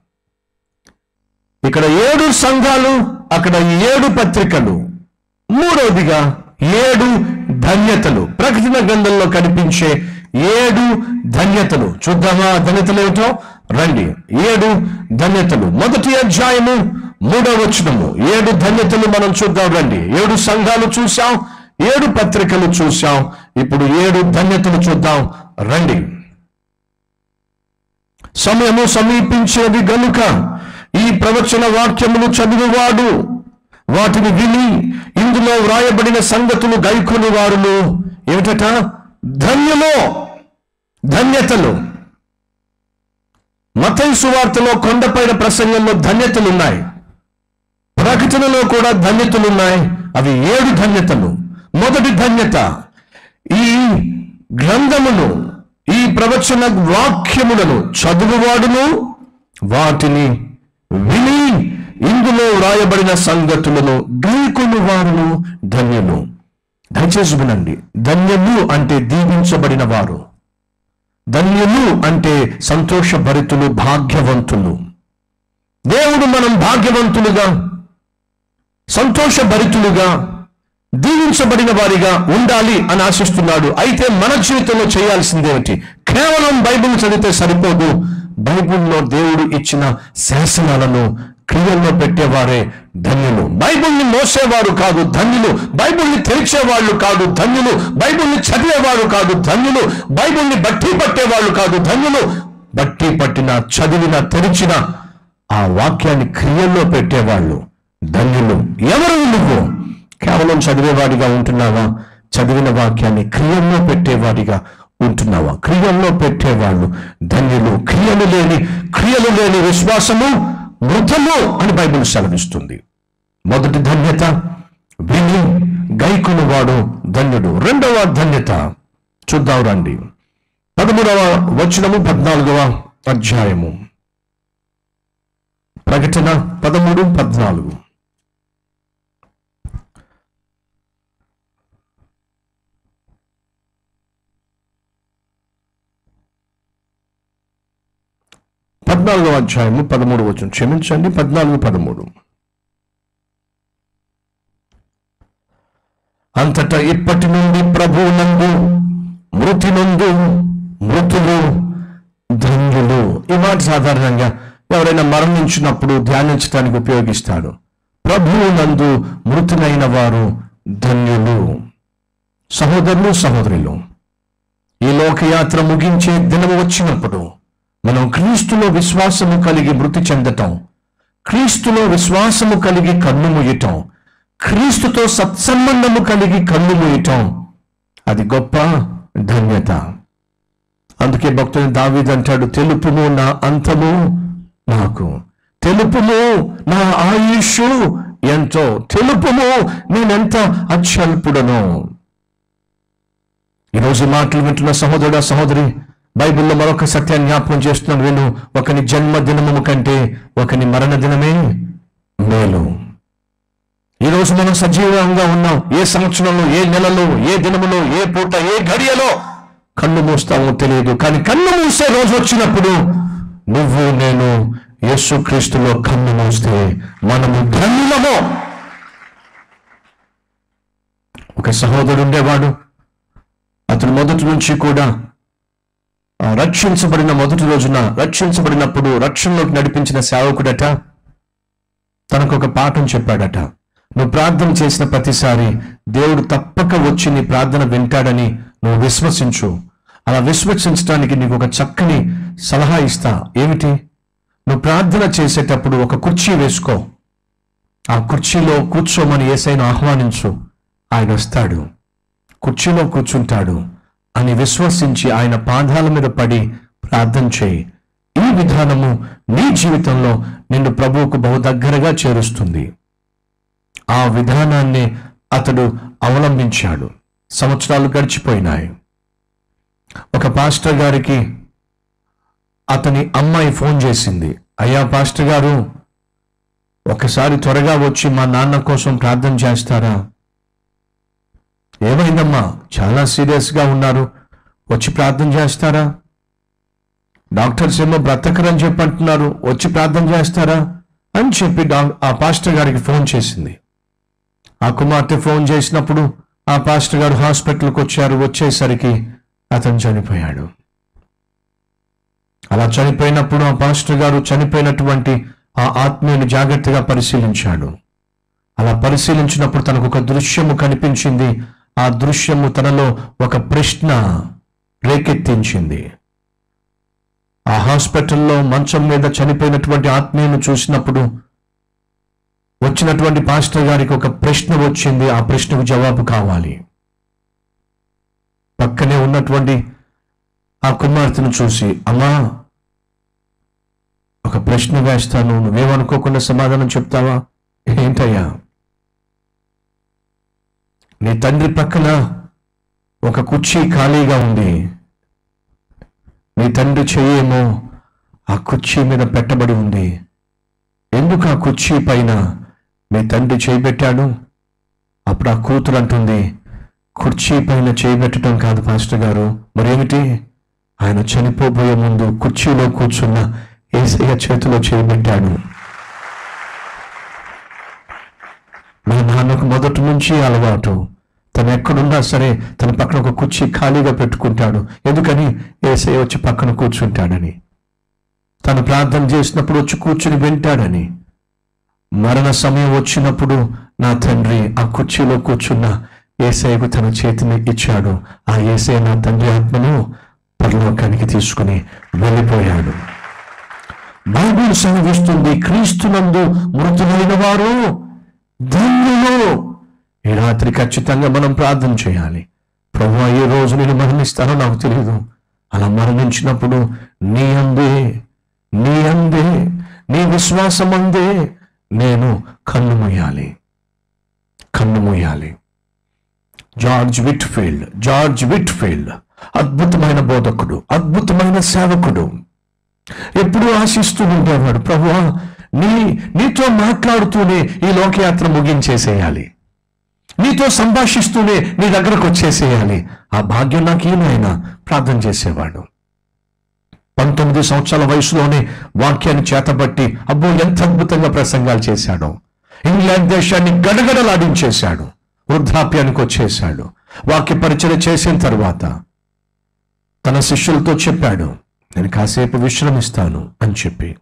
ఇక్కడ ఏడు సంఘాలు అక్కడ ఏడు పత్రికలు మూడవదిగా ఏడు ధన్యతలు ప్రకటన గ్రంథంలో కనిపించే ఏడు ధన్యతలు చూద్దామా ఆ ధన్యతలు ఏమిటో రండి ఏడు ధన్యతలు మొదటి అధ్యాయము మూడవ వచనము ఏడు ధన్యతలు మనం చూద్దాం రండి ఏడు సంఘాలు చూసాం ఏడు పత్రికలు చూసాం ఇప్పుడు ఏడు ధన్యతలు చూద్దాం రండి సమయము సమీపించేది గనుక ఈ ప్రవచన వాక్యములు చదివివాడు వాటిని విని ఇందులో వ్రాయబడిన సంగతులు గైకొని వారులు ఏమిటట ధన్యులు ధన్యతలు మతయి సువార్తలో కొండపైన ప్రసంగంలో ధన్యతలు ఉన్నాయి ప్రకటనలో కూడా ధన్యతలు ఉన్నాయి అవి ఏడు ధన్యతలు మొదటి ధన్యత ఈ గ్రంథమును ఈ ప్రవచన వాక్యములను చదువువాడును వాటిని విని ఇందులో వ్రాయబడిన సంగతులను గైకొని వారును ధన్యులు దయచేసి వినండి ధన్యులు అంటే దీవించబడిన వారు ధన్యులు అంటే సంతోషభరితులు భాగ్యవంతులు దేవుడు మనం భాగ్యవంతులుగా సంతోషభరితులుగా దీవించబడిన వారిగా ఉండాలి అని ఆశిస్తున్నాడు అయితే మన జీవితంలో చేయాల్సిందేమిటి కేవలం బైబిల్ చదివితే సరిపోదు బైబిల్లో దేవుడు ఇచ్చిన శాసనాలను క్రియల్లో పెట్టేవారే ధన్యులు బైబిల్ని మోసేవారు కాదు ధన్యులు బైబిల్ని తెరిచేవాళ్ళు కాదు ధన్యులు బైబిల్ని చదివేవారు కాదు ధన్యులు బైబిల్ని బట్టి పట్టేవాళ్ళు కాదు ధన్యులు బట్టి పట్టిన చదివిన తెరిచిన ఆ వాక్యాన్ని క్రియల్లో పెట్టేవాళ్ళు ధన్యులు ఎవరు నువ్వు కేవలం చదివేవాడిగా ఉంటున్నావా చదివిన వాక్యాన్ని క్రియల్లో పెట్టేవాడిగా ఉంటున్నావా క్రియల్లో పెట్టేవాళ్ళు ధన్యులు క్రియలు లేని క్రియలు లేని విశ్వాసము మృతము అని బైబిల్ సెలవిస్తుంది మొదటి ధన్యత విని గైకుని వాడు ధన్యుడు రెండవ ధన్యత చూద్దాం రండి పదమూడవ వచనము పద్నాలుగవ అధ్యాయము ప్రకటన పదమూడు పద్నాలుగు పద్నాలుగవ అధ్యాయము పదమూడు వచ్చిన క్షమించండి పద్నాలుగు పదమూడు అంతటా ఇప్పటి నుండి ప్రభువునందు మృతి నందు మృతులు ధన్యులు ఈ మాట సాధారణంగా ఎవరైనా మరణించినప్పుడు ధ్యానించడానికి ఉపయోగిస్తాడు ప్రభువునందు మృతులైన వారు ధన్యులు సహోదరులు సహోదరులు ఈ లోకయాత్ర ముగించే దినం వచ్చినప్పుడు మనం క్రీస్తులో విశ్వాసము కలిగి మృతి చెందటం క్రీస్తులో విశ్వాసము కలిగి కన్ను మూయటం క్రీస్తుతో సత్సంబంధము కలిగి కన్ను మూయటం అది గొప్ప ధన్యత అందుకే భక్తుని దావీదు అంటాడు తెలుపుము నా అంతము నాకు తెలుపుము నా ఆయుష్ ఎంతో తెలుపుము నేనెంత అత్యల్పుడను ఈరోజు ఈ మాటలు వింటున్న సహోదరుడ సహోదరి బైబిల్లో మరొక సత్యాన్ని జ్ఞాపకం చేస్తున్నాను విను ఒకని జన్మ దినము కంటే ఒకని మరణ దినమే మేలు ఈరోజు మనం సజీవంగా ఉన్నాం ఏ సంవత్సరంలో ఏ నెలలో ఏ దినములో ఏ పూట ఏ ఘడియలో కన్ను మూస్తామో తెలియదు కానీ కన్ను మూసే రోజు వచ్చినప్పుడు నువ్వు నేను యేసుక్రీస్తులో కన్ను మూస్తే మనము ధన్యులము ఒక సహోదరుడు ఉండేవాడు అతను మొదటి నుంచి కూడా ఆ, రక్షించబడిన మొదటి రోజున రక్షించబడినప్పుడు రక్షణలోకి నడిపించిన సేవకుడట తనకు ఒక పాఠం చెప్పాడట నువ్వు ప్రార్థన చేసిన ప్రతిసారి దేవుడు తప్పక వచ్చి నీ ప్రార్థన వింటాడని నువ్వు విశ్వసించు అలా విశ్వసించడానికి నీకు ఒక చక్కని సలహా ఇస్తా ఏమిటి నువ్వు ప్రార్థన చేసేటప్పుడు ఒక కుర్చీ వేసుకో ఆ కుర్చీలో కూర్చోమని ఏసైనా ఆహ్వానించు ఆయన వస్తాడు కుర్చీలో కూర్చుంటాడు అని విశ్వసించి ఆయన పాదాల మీద పడి ప్రార్థన చేయి ఈ విధానము నీ జీవితంలో నిన్ను ప్రభువుకు బహు దగ్గరగా చేరుస్తుంది ఆ విధానాన్ని అతడు అవలంబించాడు సంవత్సరాలు గడిచిపోయినాయి ఒక పాస్టర్ గారికి అతని అమ్మాయి ఫోన్ చేసింది అయ్యా పాస్టర్ గారు ఒకసారి త్వరగా వచ్చి మా నాన్న కోసం ప్రార్థన చేస్తారా ఏమైందమ్మా చాలా సీరియస్గా ఉన్నారు వచ్చి ప్రార్థన చేస్తారా డాక్టర్స్ ఏమో బ్రతకరని చెప్పి అంటున్నారు వచ్చి ప్రార్థన చేస్తారా అని చెప్పి డా- ఆ పాస్టర్ గారికి ఫోన్ చేసింది ఆ కుమార్తె ఫోన్ చేసినప్పుడు ఆ పాస్టర్ గారు హాస్పిటల్కి వచ్చారు వచ్చేసరికి అతను చనిపోయాడు అలా చనిపోయినప్పుడు ఆ పాస్టర్ గారు చనిపోయినటువంటి ఆ ఆత్మీయుని జాగ్రత్తగా పరిశీలించాడు అలా పరిశీలించినప్పుడు తనకు ఒక దృశ్యము కనిపించింది ఆ దృశ్యము తనలో ఒక ప్రశ్న రేకెత్తించింది ఆ హాస్పిటల్లో మంచం మీద చనిపోయినటువంటి ఆత్మీయుని చూసినప్పుడు వచ్చినటువంటి పాస్టర్ గారికి ఒక ప్రశ్న వచ్చింది ఆ ప్రశ్నకు జవాబు కావాలి పక్కనే ఉన్నటువంటి ఆ కుమార్తెను చూసి అమ్మా ఒక ప్రశ్న వేస్తాను నువ్వేమనుకోకుండా సమాధానం చెప్తావా ఏంటయ్యా నీ తండ్రి పక్కన ఒక కుర్చీ ఖాళీగా ఉంది నీ తండ్రి చెయ్యేమో ఆ కుర్చీ మీద పెట్టబడి ఉంది ఎందుకు ఆ కుర్చీ పైన మీ తండ్రి చేయబెట్టాడు అప్పుడు ఆ కూతురు అంటుంది కుర్చీ పైన చేయబెట్టడం కాదు పాస్టర్ గారు మరేమిటి ఆయన చనిపోబోయే ముందు కుర్చీలో కూర్చున్న ఏసయ్య చేతిలో చేయబెట్టాడు మా నాన్నకు మొదటి నుంచి అలవాటు తను ఎక్కడున్నా సరే తన పక్కన ఒక కుర్చీ ఖాళీగా పెట్టుకుంటాడు ఎందుకని ఏసయ్య వచ్చి పక్కన కూర్చుంటాడని తను ప్రార్థన చేసినప్పుడు వచ్చి కూర్చుని వింటాడని మరణ సమయం వచ్చినప్పుడు నా తండ్రి ఆ కుర్చీలో కూర్చున్న ఏసైకు తన చేతిని ఇచ్చాడు ఆ ఏసై నా తండ్రి ఆత్మను పరలోకానికి తీసుకుని వెళ్ళిపోయాడు బైబిల్ సెలవిస్తుంది క్రీస్తునందు మృతులైన వారు ధన్యులు ఈ రాత్రి ఖచ్చితంగా మనం ప్రార్థన చేయాలి ప్రభు ఏ రోజు నేను మరణిస్తానో నాకు తెలియదు అలా మరణించినప్పుడు నీ అందే నీ అందే నీ విశ్వాసం అందే నేను కన్ను మూయాలి కన్ను మూయాలి జార్జ్ విట్ఫీల్డ్ జార్జ్ విట్ఫీల్డ్ అద్భుతమైన బోధకుడు అద్భుతమైన సేవకుడు ఎప్పుడూ ఆశిస్తూ ఉండేవాడు ప్రభువా నీ నీతో మాట్లాడుతూనే ఈ లోకయాత్ర ముగించేసేయాలి నీతో సంభాషిస్తూనే నీ దగ్గరకు వచ్చేసేయాలి ఆ భాగ్యం నాకు ఈయన ప్రార్థన చేసేవాడు పంతొమ్మిది సంవత్సరాల వయసులోనే వాక్యాన్ని చేతబట్టి అబ్బో ఎంత అద్భుతంగా ప్రసంగాలు చేశాడో ఇంగ్లాండ్ దేశాన్ని గడగడలాడించేశాడు వృద్ధాప్యానికి వచ్చేశాడు వాక్య పరిచయం చేసిన తర్వాత తన శిష్యులతో చెప్పాడు నేను కాసేపు విశ్రమిస్తాను అని చెప్పి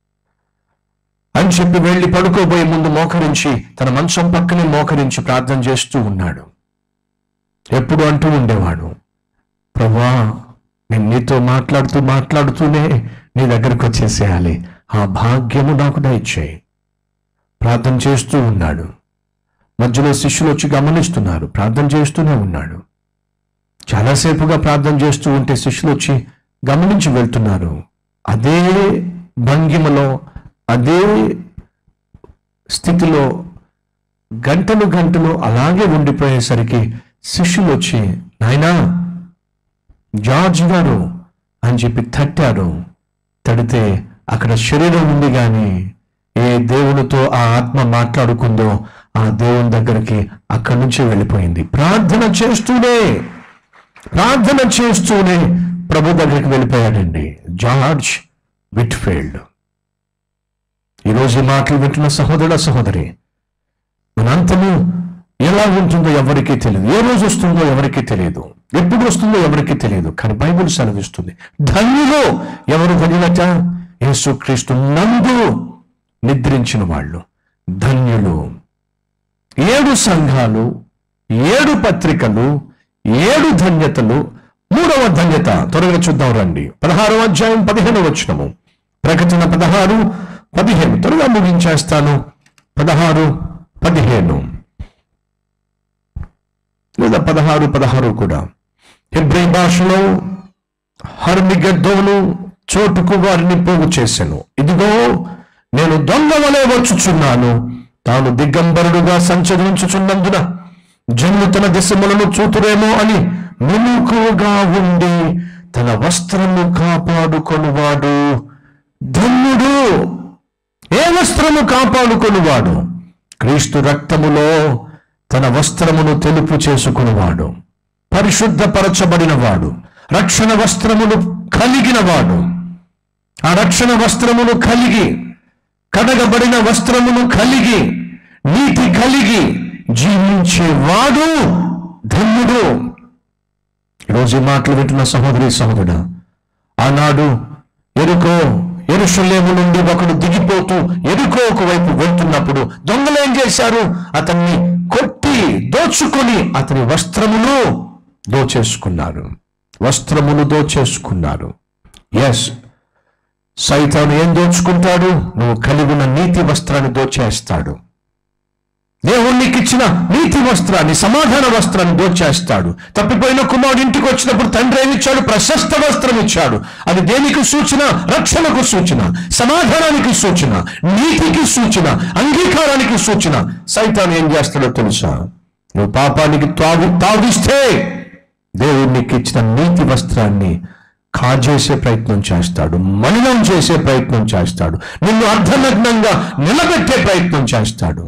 అని చెప్పి వెళ్ళి పడుకోబోయే ముందు మోకరించి తన మంచం పక్కనే మోకరించి ప్రార్థన చేస్తూ ఉన్నాడు ఎప్పుడు అంటూ ఉండేవాడు ప్రభా నేను నీతో మాట్లాడుతూ మాట్లాడుతూనే నీ దగ్గరకు వచ్చేసేయాలి ఆ భాగ్యము నాకు దయచేయి ప్రార్థన చేస్తూ ఉన్నాడు మధ్యలో శిష్యులు వచ్చి గమనిస్తున్నారు ప్రార్థన చేస్తూనే ఉన్నాడు చాలాసేపుగా ప్రార్థన చేస్తూ ఉంటే శిష్యులు వచ్చి గమనించి వెళ్తున్నారు అదే భంగిమలో అదే స్థితిలో గంటలు గంటలు అలాగే ఉండిపోయేసరికి శిష్యులు వచ్చి నాయనా జార్జ్ గారు అని చెప్పి తట్టారు తడితే అక్కడ శరీరం ఉంది కానీ ఏ దేవునితో ఆ ఆత్మ మాట్లాడుకుందో ఆ దేవుని దగ్గరికి అక్కడి నుంచి వెళ్ళిపోయింది ప్రార్థన చేస్తూనే ప్రార్థన చేస్తూనే ప్రభు దగ్గరికి వెళ్ళిపోయాడండి జార్జ్ విట్ఫీల్డ్ ఈరోజు ఈ మాటలు వింటున్న సహోదరుడ సహోదరి మన అంతము ఎలా ఉంటుందో ఎవరికీ తెలియదు ఏ రోజు వస్తుందో ఎవరికీ తెలియదు ఎప్పుడు వస్తుందో ఎవరికీ తెలియదు కానీ బైబిల్ సెలవిస్తుంది ధన్యులు ఎవరు ధన్యులట యేసుక్రీస్తు నందు నిద్రించిన వాళ్ళు ధన్యులు ఏడు సంఘాలు ఏడు పత్రికలు ఏడు ధన్యతలు మూడవ ధన్యత త్వరగా చూద్దాం రండి పదహారవ అధ్యాయం పదిహేను వచ్చినము ప్రకటన పదహారు పదిహేను త్వరగా ముగించేస్తాను పదహారు పదిహేను లేదా పదహారు పదహారు కూడా హెబ్రి భాషలో హర్మిగద్దోను చోటుకు వారిని పోగు చేశాను ఇదిగో నేను దొంగ వలె వచ్చుచున్నాను తాను దిగంబరుడుగా సంచరించుచున్నందున జన్ము తన దిశములను చూతురేమో అని మెలకువగా ఉండి తన వస్త్రము కాపాడుకొనువాడు ధన్యుడు ఏ వస్త్రము కాపాడుకొనువాడు క్రీస్తు రక్తములో తన వస్త్రమును తెలుపు చేసుకునివాడు పరిశుద్ధపరచబడినవాడు రక్షణ వస్త్రములు కలిగినవాడు ఆ రక్షణ వస్త్రమును కలిగి కడగబడిన వస్త్రమును కలిగి నీతి కలిగి జీవించేవాడు ధన్యుడు ఈరోజు ఈ మాటలు వింటున్న సహోదరి సహోదరుడు ఆనాడు ఎరుకో ఎరుషలేము నుండి ఒకడు దిగిపోతూ ఎరుకో ఒకవైపు వెళ్తున్నప్పుడు దొంగలు ఏం చేశారు అతన్ని కొట్టి దోచుకొని అతని వస్త్రములు దోచేసుకున్నారు వస్త్రములు దోచేసుకున్నారు ఎస్ సైతాను ఏం దోచుకుంటాడు నువ్వు కలిగి ఉన్న నీతి వస్త్రాన్ని దోచేస్తాడు దేవుడు నీకు ఇచ్చిన నీతి వస్త్రాన్ని సమాధాన వస్త్రాన్ని దోచేస్తాడు తప్పిపోయిన కుమారుడు ఇంటికి వచ్చినప్పుడు తండ్రి ఏమి ఇచ్చాడు ప్రశస్త వస్త్రం ఇచ్చాడు అది దేనికి సూచన రక్షణకు సూచన సమాధానానికి సూచన నీతికి సూచన అంగీకారానికి సూచన సైతాన్ ఏం చేస్తాడో తెలుసా నువ్వు పాపానికి తాగు తాగిస్తే దేవుడు నీకు ఇచ్చిన నీతి వస్త్రాన్ని కాజేసే ప్రయత్నం చేస్తాడు మలినం చేసే ప్రయత్నం చేస్తాడు నిన్ను అర్ధనగ్నంగా నిలబెట్టే ప్రయత్నం చేస్తాడు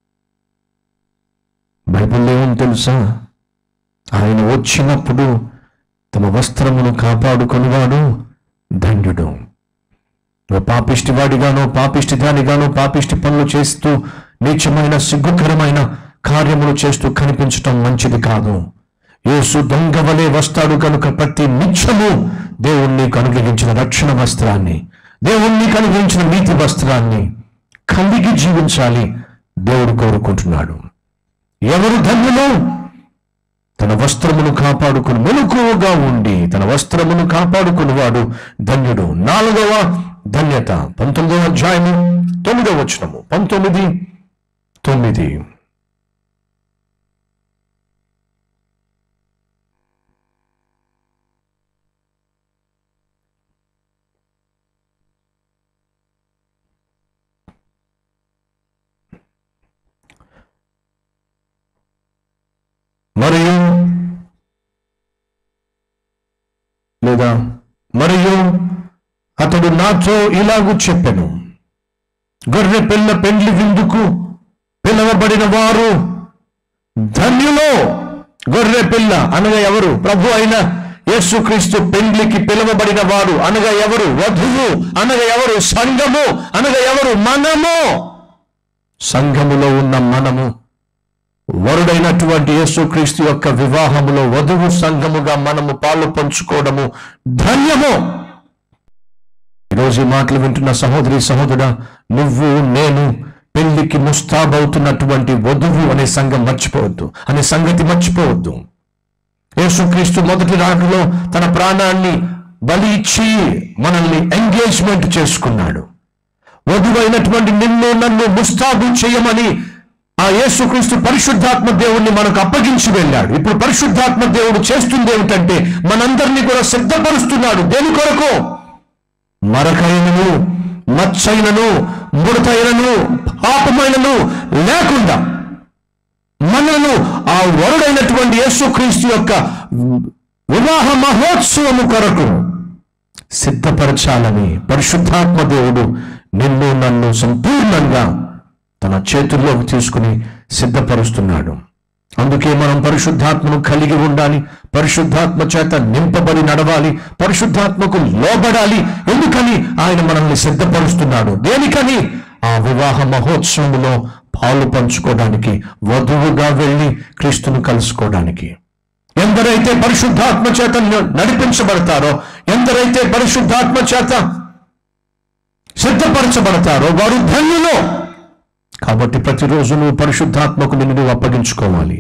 బైబిల్లో ఏం తెలుసా ఆయన వచ్చినప్పుడు తమ వస్త్రమును కాపాడుకొనివాడు ధన్యుడు నువ్వు పాపిష్టి వాడిగానో పాపిష్టి దానిగానో పాపిష్టి పనులు చేస్తూ నీచమైన సిగ్గుకరమైన కార్యములు చేస్తూ కనిపించటం మంచిది కాదు యేసు దొంగ వలె వస్తాడు కనుక ప్రతి నిత్యము దేవుణ్ణి నీకు అనుగ్రహించిన రక్షణ వస్త్రాన్ని దేవుణ్ణి నీకు అనుగ్రహించిన నీతి వస్త్రాన్ని కలిగి జీవించాలి దేవుడు కోరుకుంటున్నాడు ఎవరు ధన్యులు తన వస్త్రమును కాపాడుకుని మెలకువగా ఉండి తన వస్త్రమును కాపాడుకునివాడు ధన్యుడు నాలుగవ ధన్యత పంతొమ్మిదవ అధ్యాయము తొమ్మిదవ వచనము పంతొమ్మిది తొమ్మిది మరియు లేదా మరియు అతడు నాతో ఇలాగూ చెప్పెను గొర్రె పిల్ల పెండ్లి విందుకు పిలవబడిన వారు ధన్యులో గొర్రె పిల్ల అనగా ఎవరు ప్రభు అయిన యేసుక్రీస్తు పెండ్లికి పిలవబడిన వారు అనగా ఎవరు వధువు అనగా ఎవరు సంఘము అనగా ఎవరు మనము సంఘములో ఉన్న మనము వరుడైనటువంటి యేసుక్రీస్తు యొక్క వివాహములో వధువు సంఘముగా మనము పాలు పంచుకోవడము ధన్యము ఈరోజు ఈ మాటలు వింటున్న సహోదరి సహోదరుడా నువ్వు నేను పెళ్లికి ముస్తాబవుతున్నటువంటి వధువు అనే సంఘం మర్చిపోవద్దు అనే సంగతి మర్చిపోవద్దు యేసుక్రీస్తు మొదటి రాకలో తన ప్రాణాన్ని బలి ఇచ్చి మనల్ని ఎంగేజ్మెంట్ చేసుకున్నాడు వధువైనటువంటి నిన్ను నన్ను ముస్తాబు చేయమని ఆ యేసుక్రీస్తు పరిశుద్ధాత్మ దేవుణ్ణి మనకు అప్పగించి వెళ్ళాడు ఇప్పుడు పరిశుద్ధాత్మ దేవుడు చేస్తుంది ఏమిటంటే మనందరినీ కూడా సిద్ధపరుస్తున్నాడు దేని కొరకు మరకైనను మచ్చైనను ముడతైనను పాపమైనను లేకుండా మనను ఆ వరుడైనటువంటి యేసుక్రీస్తు యొక్క వివాహ మహోత్సవము కొరకు సిద్ధపరచాలని పరిశుద్ధాత్మ దేవుడు నిన్ను నన్ను సంపూర్ణంగా తన చేతుల్లోకి తీసుకుని సిద్ధపరుస్తున్నాడు అందుకే మనం పరిశుద్ధాత్మను కలిగి ఉండాలి పరిశుద్ధాత్మ చేత నింపబడి నడవాలి పరిశుద్ధాత్మకు లోబడాలి ఎందుకని ఆయన మనల్ని సిద్ధపరుస్తున్నాడు దేనికని ఆ వివాహ మహోత్సవంలో పాలు పంచుకోవడానికి వధువుగా వెళ్ళి క్రీస్తును కలుసుకోవడానికి ఎందరైతే పరిశుద్ధాత్మ చేత న- నడిపించబడతారో ఎందరైతే పరిశుద్ధాత్మ చేత సిద్ధపరచబడతారో వారు ధన్యులు కాబట్టి ప్రతిరోజు నువ్వు పరిశుద్ధాత్మకు నిన్ను నువ్వు అప్పగించుకోవాలి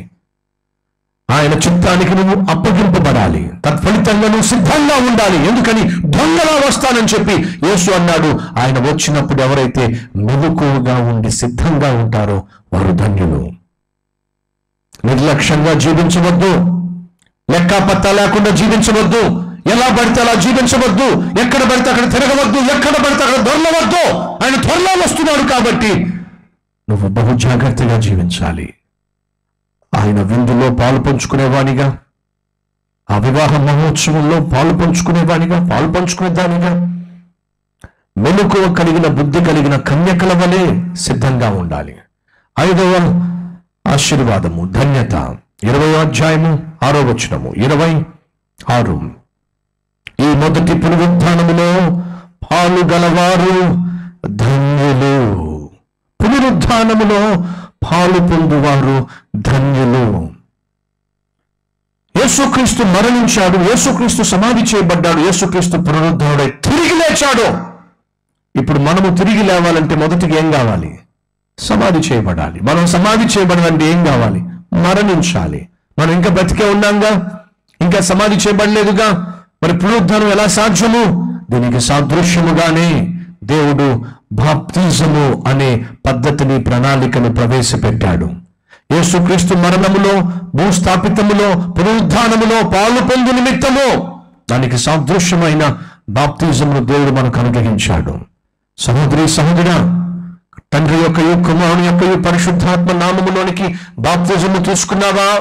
ఆయన చిత్తానికి నువ్వు అప్పగింపబడాలి తత్ఫలితంగా నువ్వు సిద్ధంగా ఉండాలి ఎందుకని దొంగలా వస్తానని చెప్పి యేసు అన్నాడు ఆయన వచ్చినప్పుడు ఎవరైతే మెలకువగా ఉండి సిద్ధంగా ఉంటారో వారు ధన్యులు నిర్లక్ష్యంగా జీవించవద్దు లెక్క పత్తా లేకుండా జీవించవద్దు ఎలా పడితే అలా జీవించవద్దు ఎక్కడ పడితే అక్కడ తిరగవద్దు ఎక్కడ పడితే అక్కడ దొరలవద్దు ఆయన త్వరలో వస్తున్నాడు కాబట్టి నువ్వు బహు జాగ్రత్తగా జీవించాలి ఆయన విందులో పాలు పంచుకునేవానిగా ఆ వివాహ మహోత్సవంలో పాలు పంచుకునేవానిగా పాలు పంచుకునేదానిగా మెలకువ కలిగిన బుద్ధి కలిగిన కన్యకల వలె సిద్ధంగా ఉండాలి ఐదవ ఆశీర్వాదము ధన్యత ఇరవై అధ్యాయము ఆరో వచనము ఇరవై ఆరు ఈ మొదటి పునరుద్ధానములో పాలు గలవారు ధన్యులు పునరుద్ధానములో పాలు పొందువారు ధన్యులు యేసుక్రీస్తు మరణించాడు యేసుక్రీస్తు సమాధి చేయబడ్డాడు యేసుక్రీస్తు పునరుద్ధరుడై తిరిగి లేచాడు ఇప్పుడు మనము తిరిగి లేవాలంటే మొదటికి ఏం కావాలి సమాధి చేయబడాలి మనం సమాధి చేయబడాలంటే ఏం కావాలి మరణించాలి మనం ఇంకా బ్రతికే ఉన్నాంగా ఇంకా సమాధి చేయబడలేదుగా మరి పునరుద్ధరణ ఎలా సాధ్యము దీనికి సాదృశ్యముగానే దేవుడు బాప్తిజము అనే పద్ధతిని ప్రణాళికను ప్రవేశపెట్టాడు యేసుక్రీస్తు మరణములో భూస్థాపితములో పునరుద్ధానములో పాలు పొందు నిమిత్తము దానికి సాదృశ్యమైన బాప్తిజమును దేవుడు మనకు అనుగ్రహించాడు సహోదరి సహోదరా తండ్రి యొక్క కుమారుని యొక్క పరిశుద్ధాత్మ నామములోనికి బాప్తిజము తీసుకున్నావా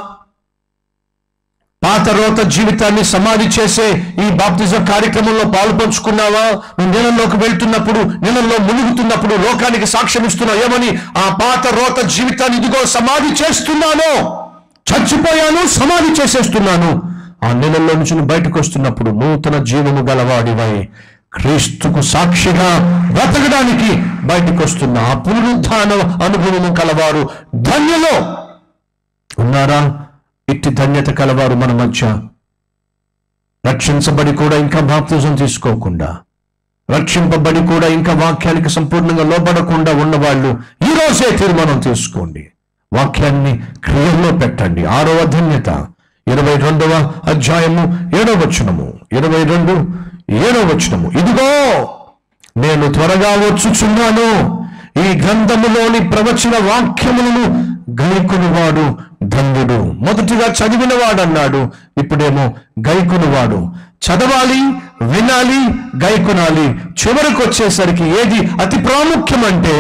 పాత రోత జీవితాన్ని సమాధి చేసే ఈ బాప్తిజం కార్యక్రమంలో పాలు పంచుకున్నావా నువ్వు నీళ్ళలోకి వెళ్తున్నప్పుడు నీళ్ళల్లో మునుగుతున్నప్పుడు లోకానికి సాక్ష్యం ఇస్తున్నావు ఏమని ఆ పాత రోత జీవితాన్ని ఇదిగో సమాధి చేస్తున్నాను చచ్చిపోయాను సమాధి చేసేస్తున్నాను ఆ నీళ్ళల్లో నుంచి నువ్వు బయటకు వస్తున్నప్పుడు నూతన జీవము గలవాడివై క్రీస్తుకు సాక్షిగా బ్రతకడానికి బయటకు వస్తున్న ఆ పునరుద్ధాన అనుభవము కలవారు ధన్యులు ఉన్నారా ఇట్టి ధన్యత కలవారు మన మధ్య రక్షించబడి కూడా ఇంకా బాప్తిజం తీసుకోకుండా రక్షింపబడి కూడా ఇంకా వాక్యానికి సంపూర్ణంగా లోబడకుండా ఉన్నవాళ్ళు ఈ రోజే తీర్మానం తీసుకోండి వాక్యాన్ని క్రియల్లో పెట్టండి ఆరవ ధన్యత ఇరవై రెండవ అధ్యాయము ఏడవ వచనము ఇరవై రెండు ఏడవ వచనము ఇదిగో నేను త్వరగా వచ్చుచున్నాను ఈ గ్రంథములోని ప్రవచన వాక్యములను గైకొనివాడు ధన్యుడు మొదటిగా చదివినవాడు అన్నాడు ఇప్పుడేమో గైకొనివాడు చదవాలి వినాలి గైకొనాలి చివరికి వచ్చేసరికి ఏది అతి ప్రాముఖ్యమంటే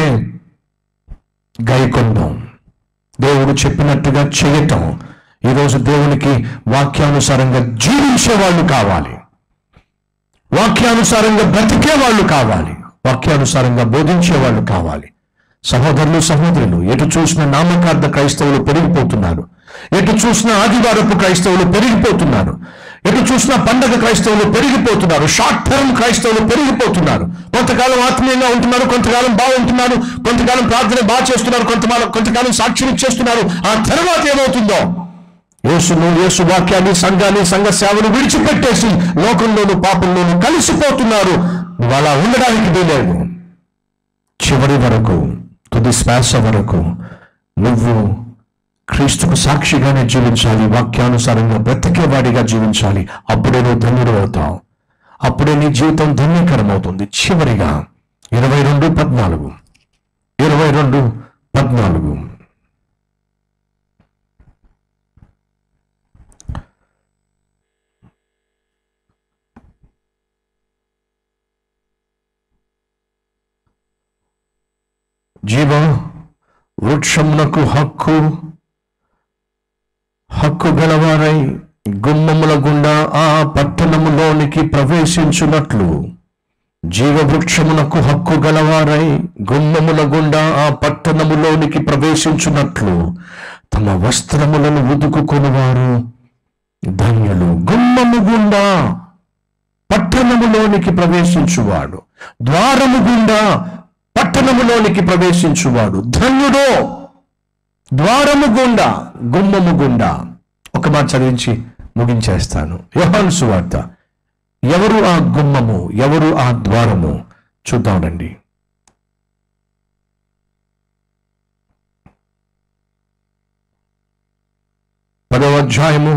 గైకొండం దేవుడు చెప్పినట్టుగా చేయటం ఈరోజు దేవునికి వాక్యానుసారంగా జీవించే వాళ్ళు కావాలి వాక్యానుసారంగా బ్రతికే వాళ్ళు కావాలి వాక్యానుసారంగా బోధించే వాళ్ళు కావాలి సహోదరులు సహోదరులు ఎటు చూసిన నామకార్థ క్రైస్తవులు పెరిగిపోతున్నారు ఎటు చూసిన ఆదివారపు క్రైస్తవులు పెరిగిపోతున్నారు ఎటు చూసిన పండగ క్రైస్తవులు పెరిగిపోతున్నారు షార్ట్ టర్మ్ క్రైస్తవులు పెరిగిపోతున్నారు కొంతకాలం ఆత్మీయంగా ఉంటున్నారు కొంతకాలం బాగుంటున్నారు కొంతకాలం ప్రార్థన బాగా చేస్తున్నారు కొంతకాలం కొంతకాలం సాక్ష్యం ఇచ్చేస్తున్నారు ఆ తర్వాత ఏమవుతుందో యేసును యేసు వాక్యాన్ని సంఘాన్ని సంఘ సేవను విడిచిపెట్టేసి లోకంలోను పాపంలోను కలిసిపోతున్నారు నువ్వు అలా ఉండడానికి వీలేదు చివరి వరకు తుది శ్వాస వరకు నువ్వు క్రీస్తుకు సాక్షిగానే జీవించాలి వాక్యానుసారంగా బ్రతికేవాడిగా జీవించాలి అప్పుడే నువ్వు ధన్యుడు అవుతావు అప్పుడే నీ జీవితం ధన్యకరం అవుతుంది చివరిగా ఇరవై రెండు పద్నాలుగు ఇరవై రెండు పద్నాలుగు జీవ వృక్షమునకు హక్కు హక్కు గలవారై గుమ్మముల గుండా ఆ పట్టణములోనికి ప్రవేశించున్నట్లు జీవవృక్షమునకు హక్కు గలవారై గుమ్మముల గుండా ఆ పట్టణములోనికి ప్రవేశించున్నట్లు తమ వస్త్రములను ఉదుకుకొనివారు ధన్యులు గుమ్మము గుండా పట్టణములోనికి ప్రవేశించువాడు ద్వారము గుండా పట్టణములోనికి ప్రవేశించువాడు ధన్యుడో ద్వారము గుండా గుమ్మము గుండా ఒక మాట చదివించి ముగించేస్తాను యోహాను సువార్త ఎవరు ఆ గుమ్మము ఎవరు ఆ ద్వారము చూద్దాం రండి పదవ అధ్యాయము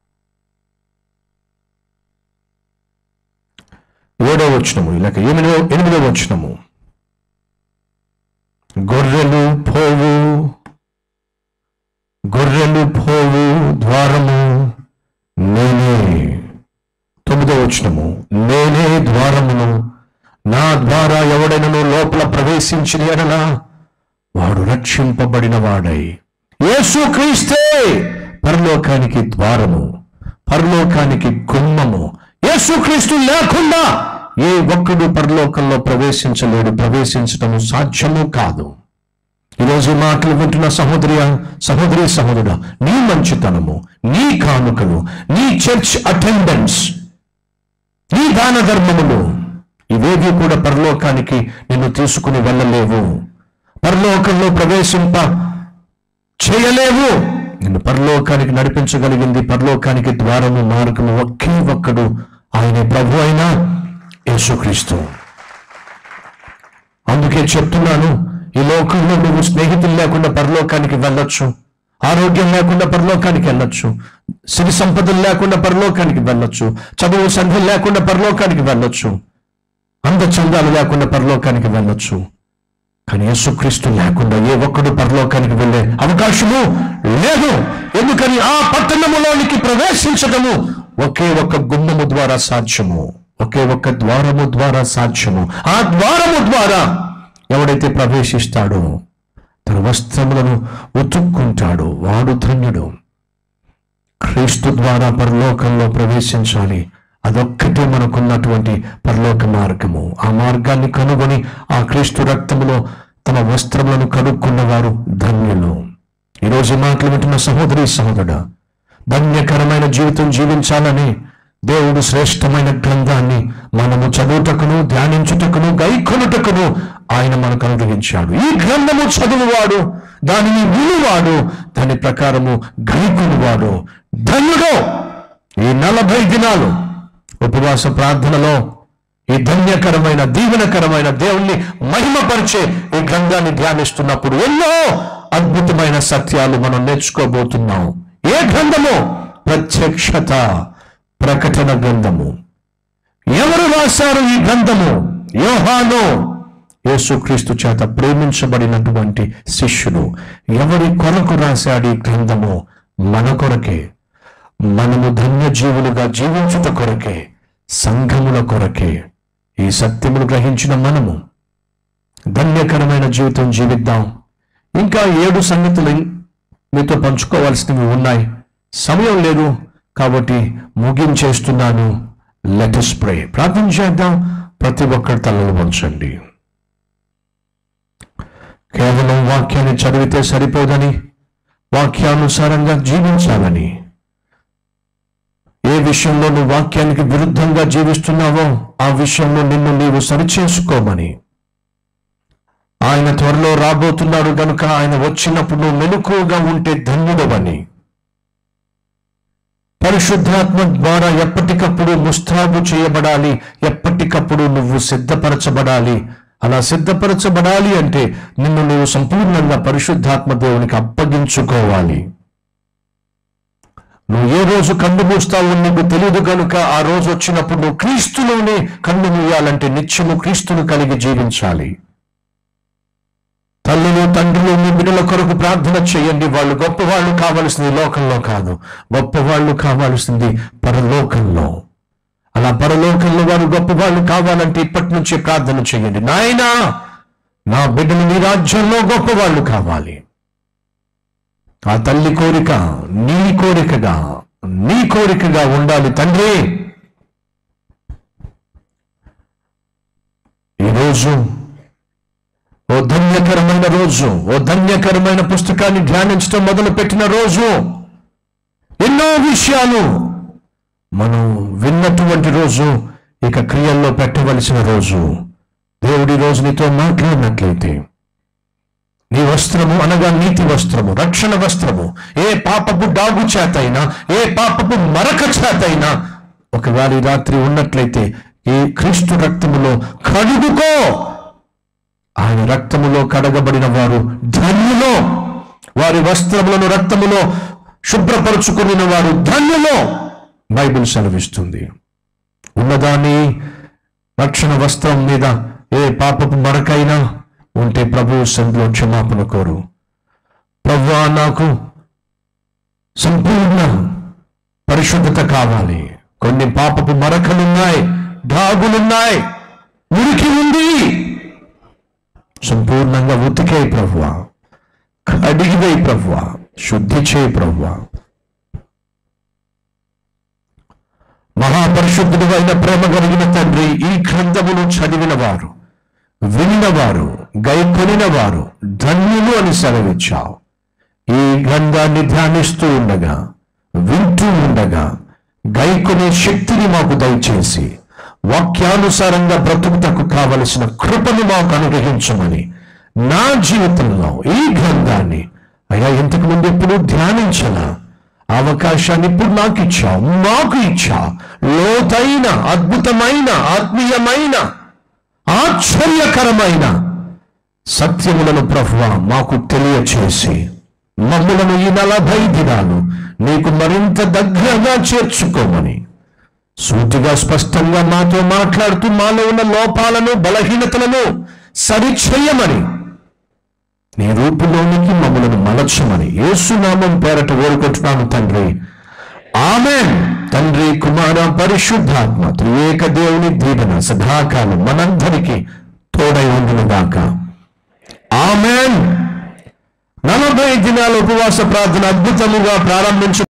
ఏడవ వచనము లేక ఎనిమిదవ ఎనిమిదవ వచనము గొర్రెలు పోవు గొర్రెలు పోవు ద్వారము నేనే తొమ్మిదవ వచనము నేనే ద్వారమును నా ద్వారా ఎవడైనను లోపల ప్రవేశించిన ఎడల వాడు రక్షింపబడిన వాడై యేసు క్రీస్తే పరలోకానికి ద్వారము పరలోకానికి గుమ్మము యేసుక్రీస్తు లేకుండా ఏ ఒక్కడు పరలోకంలో ప్రవేశించలేడు ప్రవేశించటము సాధ్యము కాదు ఈరోజు ఈ మాటలు వింటున్న సహోదరి సహోదరి సహోదరుడు నీ మంచితనము నీ కానుకలు నీ చర్చ్ అటెండెన్స్ నీ దాన ధర్మములు ఇవేవి కూడా పరలోకానికి నిన్ను తీసుకుని వెళ్ళలేవు పరలోకంలో ప్రవేశింప చేయలేవు నిన్ను పరలోకానికి నడిపించగలిగింది పరలోకానికి ద్వారము మార్గము ఒకే ఒక్కడు ఆయన ప్రభు అయిన యేసుక్రీస్తు అందుకే చెప్తున్నాను ఈ లోకంలో నువ్వు స్నేహితులు లేకుండా పరలోకానికి వెళ్ళొచ్చు ఆరోగ్యం లేకుండా పరలోకానికి వెళ్ళొచ్చు సిరి సంపదలు లేకుండా పరలోకానికి వెళ్ళొచ్చు చదువు సంధ్యలు లేకుండా పరలోకానికి వెళ్ళొచ్చు అందచందాలు లేకుండా పరలోకానికి వెళ్ళొచ్చు కానీ యేసుక్రీస్తు లేకుండా ఏ ఒక్కడు పరలోకానికి వెళ్ళే అవకాశము లేదు ఎందుకని ఆ పట్టణములోనికి ప్రవేశించటము ఒకే ఒక్క గుమ్మము ద్వారా సాధ్యము ఒకే ఒక్క ద్వారము ద్వారా సాధ్యము ఆ ద్వారము ద్వారా ఎవడైతే ప్రవేశిస్తాడో తన వస్త్రములను ఉతుక్కుంటాడో వాడు ధన్యుడు క్రీస్తు ద్వారా పరలోకంలో ప్రవేశించాలి అదొక్కటే మనకున్నటువంటి పరలోక మార్గము ఆ మార్గాన్ని కనుగొని ఆ క్రీస్తు రక్తములో తమ వస్త్రములను కడుక్కున్న వారు ధన్యులు ఈరోజు ఈ మాటలు వింటున్న సహోదరి సహోదరుడు ధన్యకరమైన జీవితం జీవించాలని దేవుడు శ్రేష్టమైన గ్రంథాన్ని మనము చదువుటకును ధ్యానించుటకును గైకొనుటకును ఆయన మనకు అనుగ్రహించాడు ఈ గ్రంథము చదువువాడు దానిని విలువాడు దాని ప్రకారము గైకొనువాడు ధన్యుడు ఈ నలభై దినాలు ఉపవాస ప్రార్థనలో ఈ ధన్యకరమైన దీవెనకరమైన దేవుణ్ణి మహిమపరిచే ఈ గ్రంథాన్ని ధ్యానిస్తున్నప్పుడు ఎన్నో అద్భుతమైన సత్యాలు మనం నేర్చుకోబోతున్నాం ఏ గ్రంథము ప్రత్యక్షత ప్రకటన గ్రంథము ఎవరు రాశారు ఈ గ్రంథము యోహాను యేసుక్రీస్తు చేత ప్రేమించబడినటువంటి శిష్యుడు ఎవరి కొరకు రాశాడు ఈ గ్రంథము మన కొరకే మనము ధన్య జీవులుగా జీవించుట కొరకే సంఘముల కొరకే ఈ సత్యములు గ్రహించిన మనము ధన్యకరమైన జీవితం జీవిద్దాం ఇంకా ఏడు సంగతులు మీతో పంచుకోవాల్సినవి ఉన్నాయి సమయం లేదు కాబట్టి ముగించేస్తున్నాను లెటస్ ప్రే ప్రార్థన చేద్దాం ప్రతి ఒక్కరి తలలు వంచండి కేవలం వాక్యాన్ని చదివితే సరిపోదని వాక్యానుసారంగా జీవించాలని ఏ విషయంలో నువ్వు వాక్యానికి విరుద్ధంగా జీవిస్తున్నావో ఆ విషయంలో నిన్ను నీవు సరిచేసుకోమని ఆయన త్వరలో రాబోతున్నాడు గనుక ఆయన వచ్చినప్పుడు నువ్వు మెలకువగా ఉంటే ధన్యుడవని పరిశుద్ధాత్మ ద్వారా ఎప్పటికప్పుడు ముస్తాబు చేయబడాలి ఎప్పటికప్పుడు నువ్వు సిద్ధపరచబడాలి అలా సిద్ధపరచబడాలి అంటే నిన్ను నువ్వు సంపూర్ణంగా పరిశుద్ధాత్మ దేవునికి అప్పగించుకోవాలి నువ్వు ఏ రోజు కన్ను మూస్తావో నీకు తెలియదు కనుక ఆ రోజు వచ్చినప్పుడు నువ్వు క్రీస్తులోనే కన్ను మూయాలంటే నిత్యము క్రీస్తును కలిగి జీవించాలి తల్లులు తండ్రులు మీ బిడ్డల కొరకు ప్రార్థన చేయండి వాళ్ళు గొప్పవాళ్ళు కావాల్సింది లోకంలో కాదు గొప్పవాళ్ళు కావాల్సింది పరలోకంలో అలా పరలోకంలో వారు గొప్పవాళ్ళు కావాలంటే ఇప్పటి నుంచే ప్రార్థన చేయండి నాయనా నా బిడ్డలు నీ రాజ్యంలో గొప్పవాళ్ళు కావాలి ఆ తల్లి కోరిక నీ కోరికగా నీ కోరికగా ఉండాలి తండ్రి ఈరోజు ఓ ధన్యకరమైన రోజు ఓ ధన్యకరమైన పుస్తకాన్ని ధ్యానించడం మొదలు పెట్టిన రోజు ఎన్నో విషయాలు మనం విన్నటువంటి రోజు ఇక క్రియల్లో పెట్టవలసిన రోజు దేవుడి రోజు నీతో మాట్లాడినట్లయితే నీ వస్త్రము అనగా నీతి వస్త్రము రక్షణ వస్త్రము ఏ పాపపు డాగు చేతైనా ఏ పాపపు మరక చేతైనా ఒకవేళ ఈ రాత్రి ఉన్నట్లయితే ఈ క్రీస్తు రక్తములో కడుగుకో ఆయన రక్తములో కడగబడిన వారు ధన్యులో వారి వస్త్రములను రక్తములో శుభ్రపరుచుకుని వారు ధన్యులో బైబిల్ సెలవిస్తుంది ఉన్నదాన్ని రక్షణ వస్త్రం మీద ఏ పాపపు మరకైనా ఉంటే ప్రభు సంధిలో క్షమాపణ కోరు ప్రభు నాకు సంపూర్ణ పరిశుద్ధత కావాలి కొన్ని పాపపు మరకలున్నాయి డాగులున్నాయి మురికి ఉంది సంపూర్ణంగా ఉతికే ప్రభువ కడిగివే ప్రభువ శుద్ధి చేయి ప్రభువ మహాపరిశుద్ధుడు అయిన ప్రేమ కలిగిన తండ్రి ఈ గ్రంథమును చదివిన వారు విన్నవారు గైకొనిన వారు ధన్యులు అని సెలవిచ్చావు ఈ గ్రంథాన్ని ధ్యానిస్తూ ఉండగా వింటూ ఉండగా గైకొనే శక్తిని మాకు దయచేసి వాక్యానుసారంగా బ్రతుకుటకు కావలసిన కృపను మాకు అనుగ్రహించమని నా జీవితంలో ఈ గ్రంథాన్ని అయ్యా ఇంతకు ముందు ఎప్పుడు ధ్యానించలా అవకాశాన్ని ఇప్పుడు నాకు ఇచ్చావు మాకు ఇచ్చా లోతైన అద్భుతమైన ఆత్మీయమైన ఆశ్చర్యకరమైన సత్యములను ప్రభువ మాకు తెలియచేసి మమ్ములను ఈ నలభై దినాలు నీకు మరింత దగ్గరగా చేర్చుకోమని సూటిగా స్పష్టంగా మాతో మాట్లాడుతూ మాలో ఉన్న లోపాలను బలహీనతలను సరిచేయమని నీ రూపులోనికి మమ్మలను మలచమని యేసునామం పేరట ఓరుకుంటున్నాను తండ్రి ఆమెన్ తండ్రి కుమార పరిశుద్ధాత్మ త్రియేక దేవుని దీవెన సదాకాలం మనందరికీ తోడై ఉండును గాక ఆమెన్ నలభై దినాల ఉపవాస ప్రార్థన అద్భుతముగా ప్రారంభించు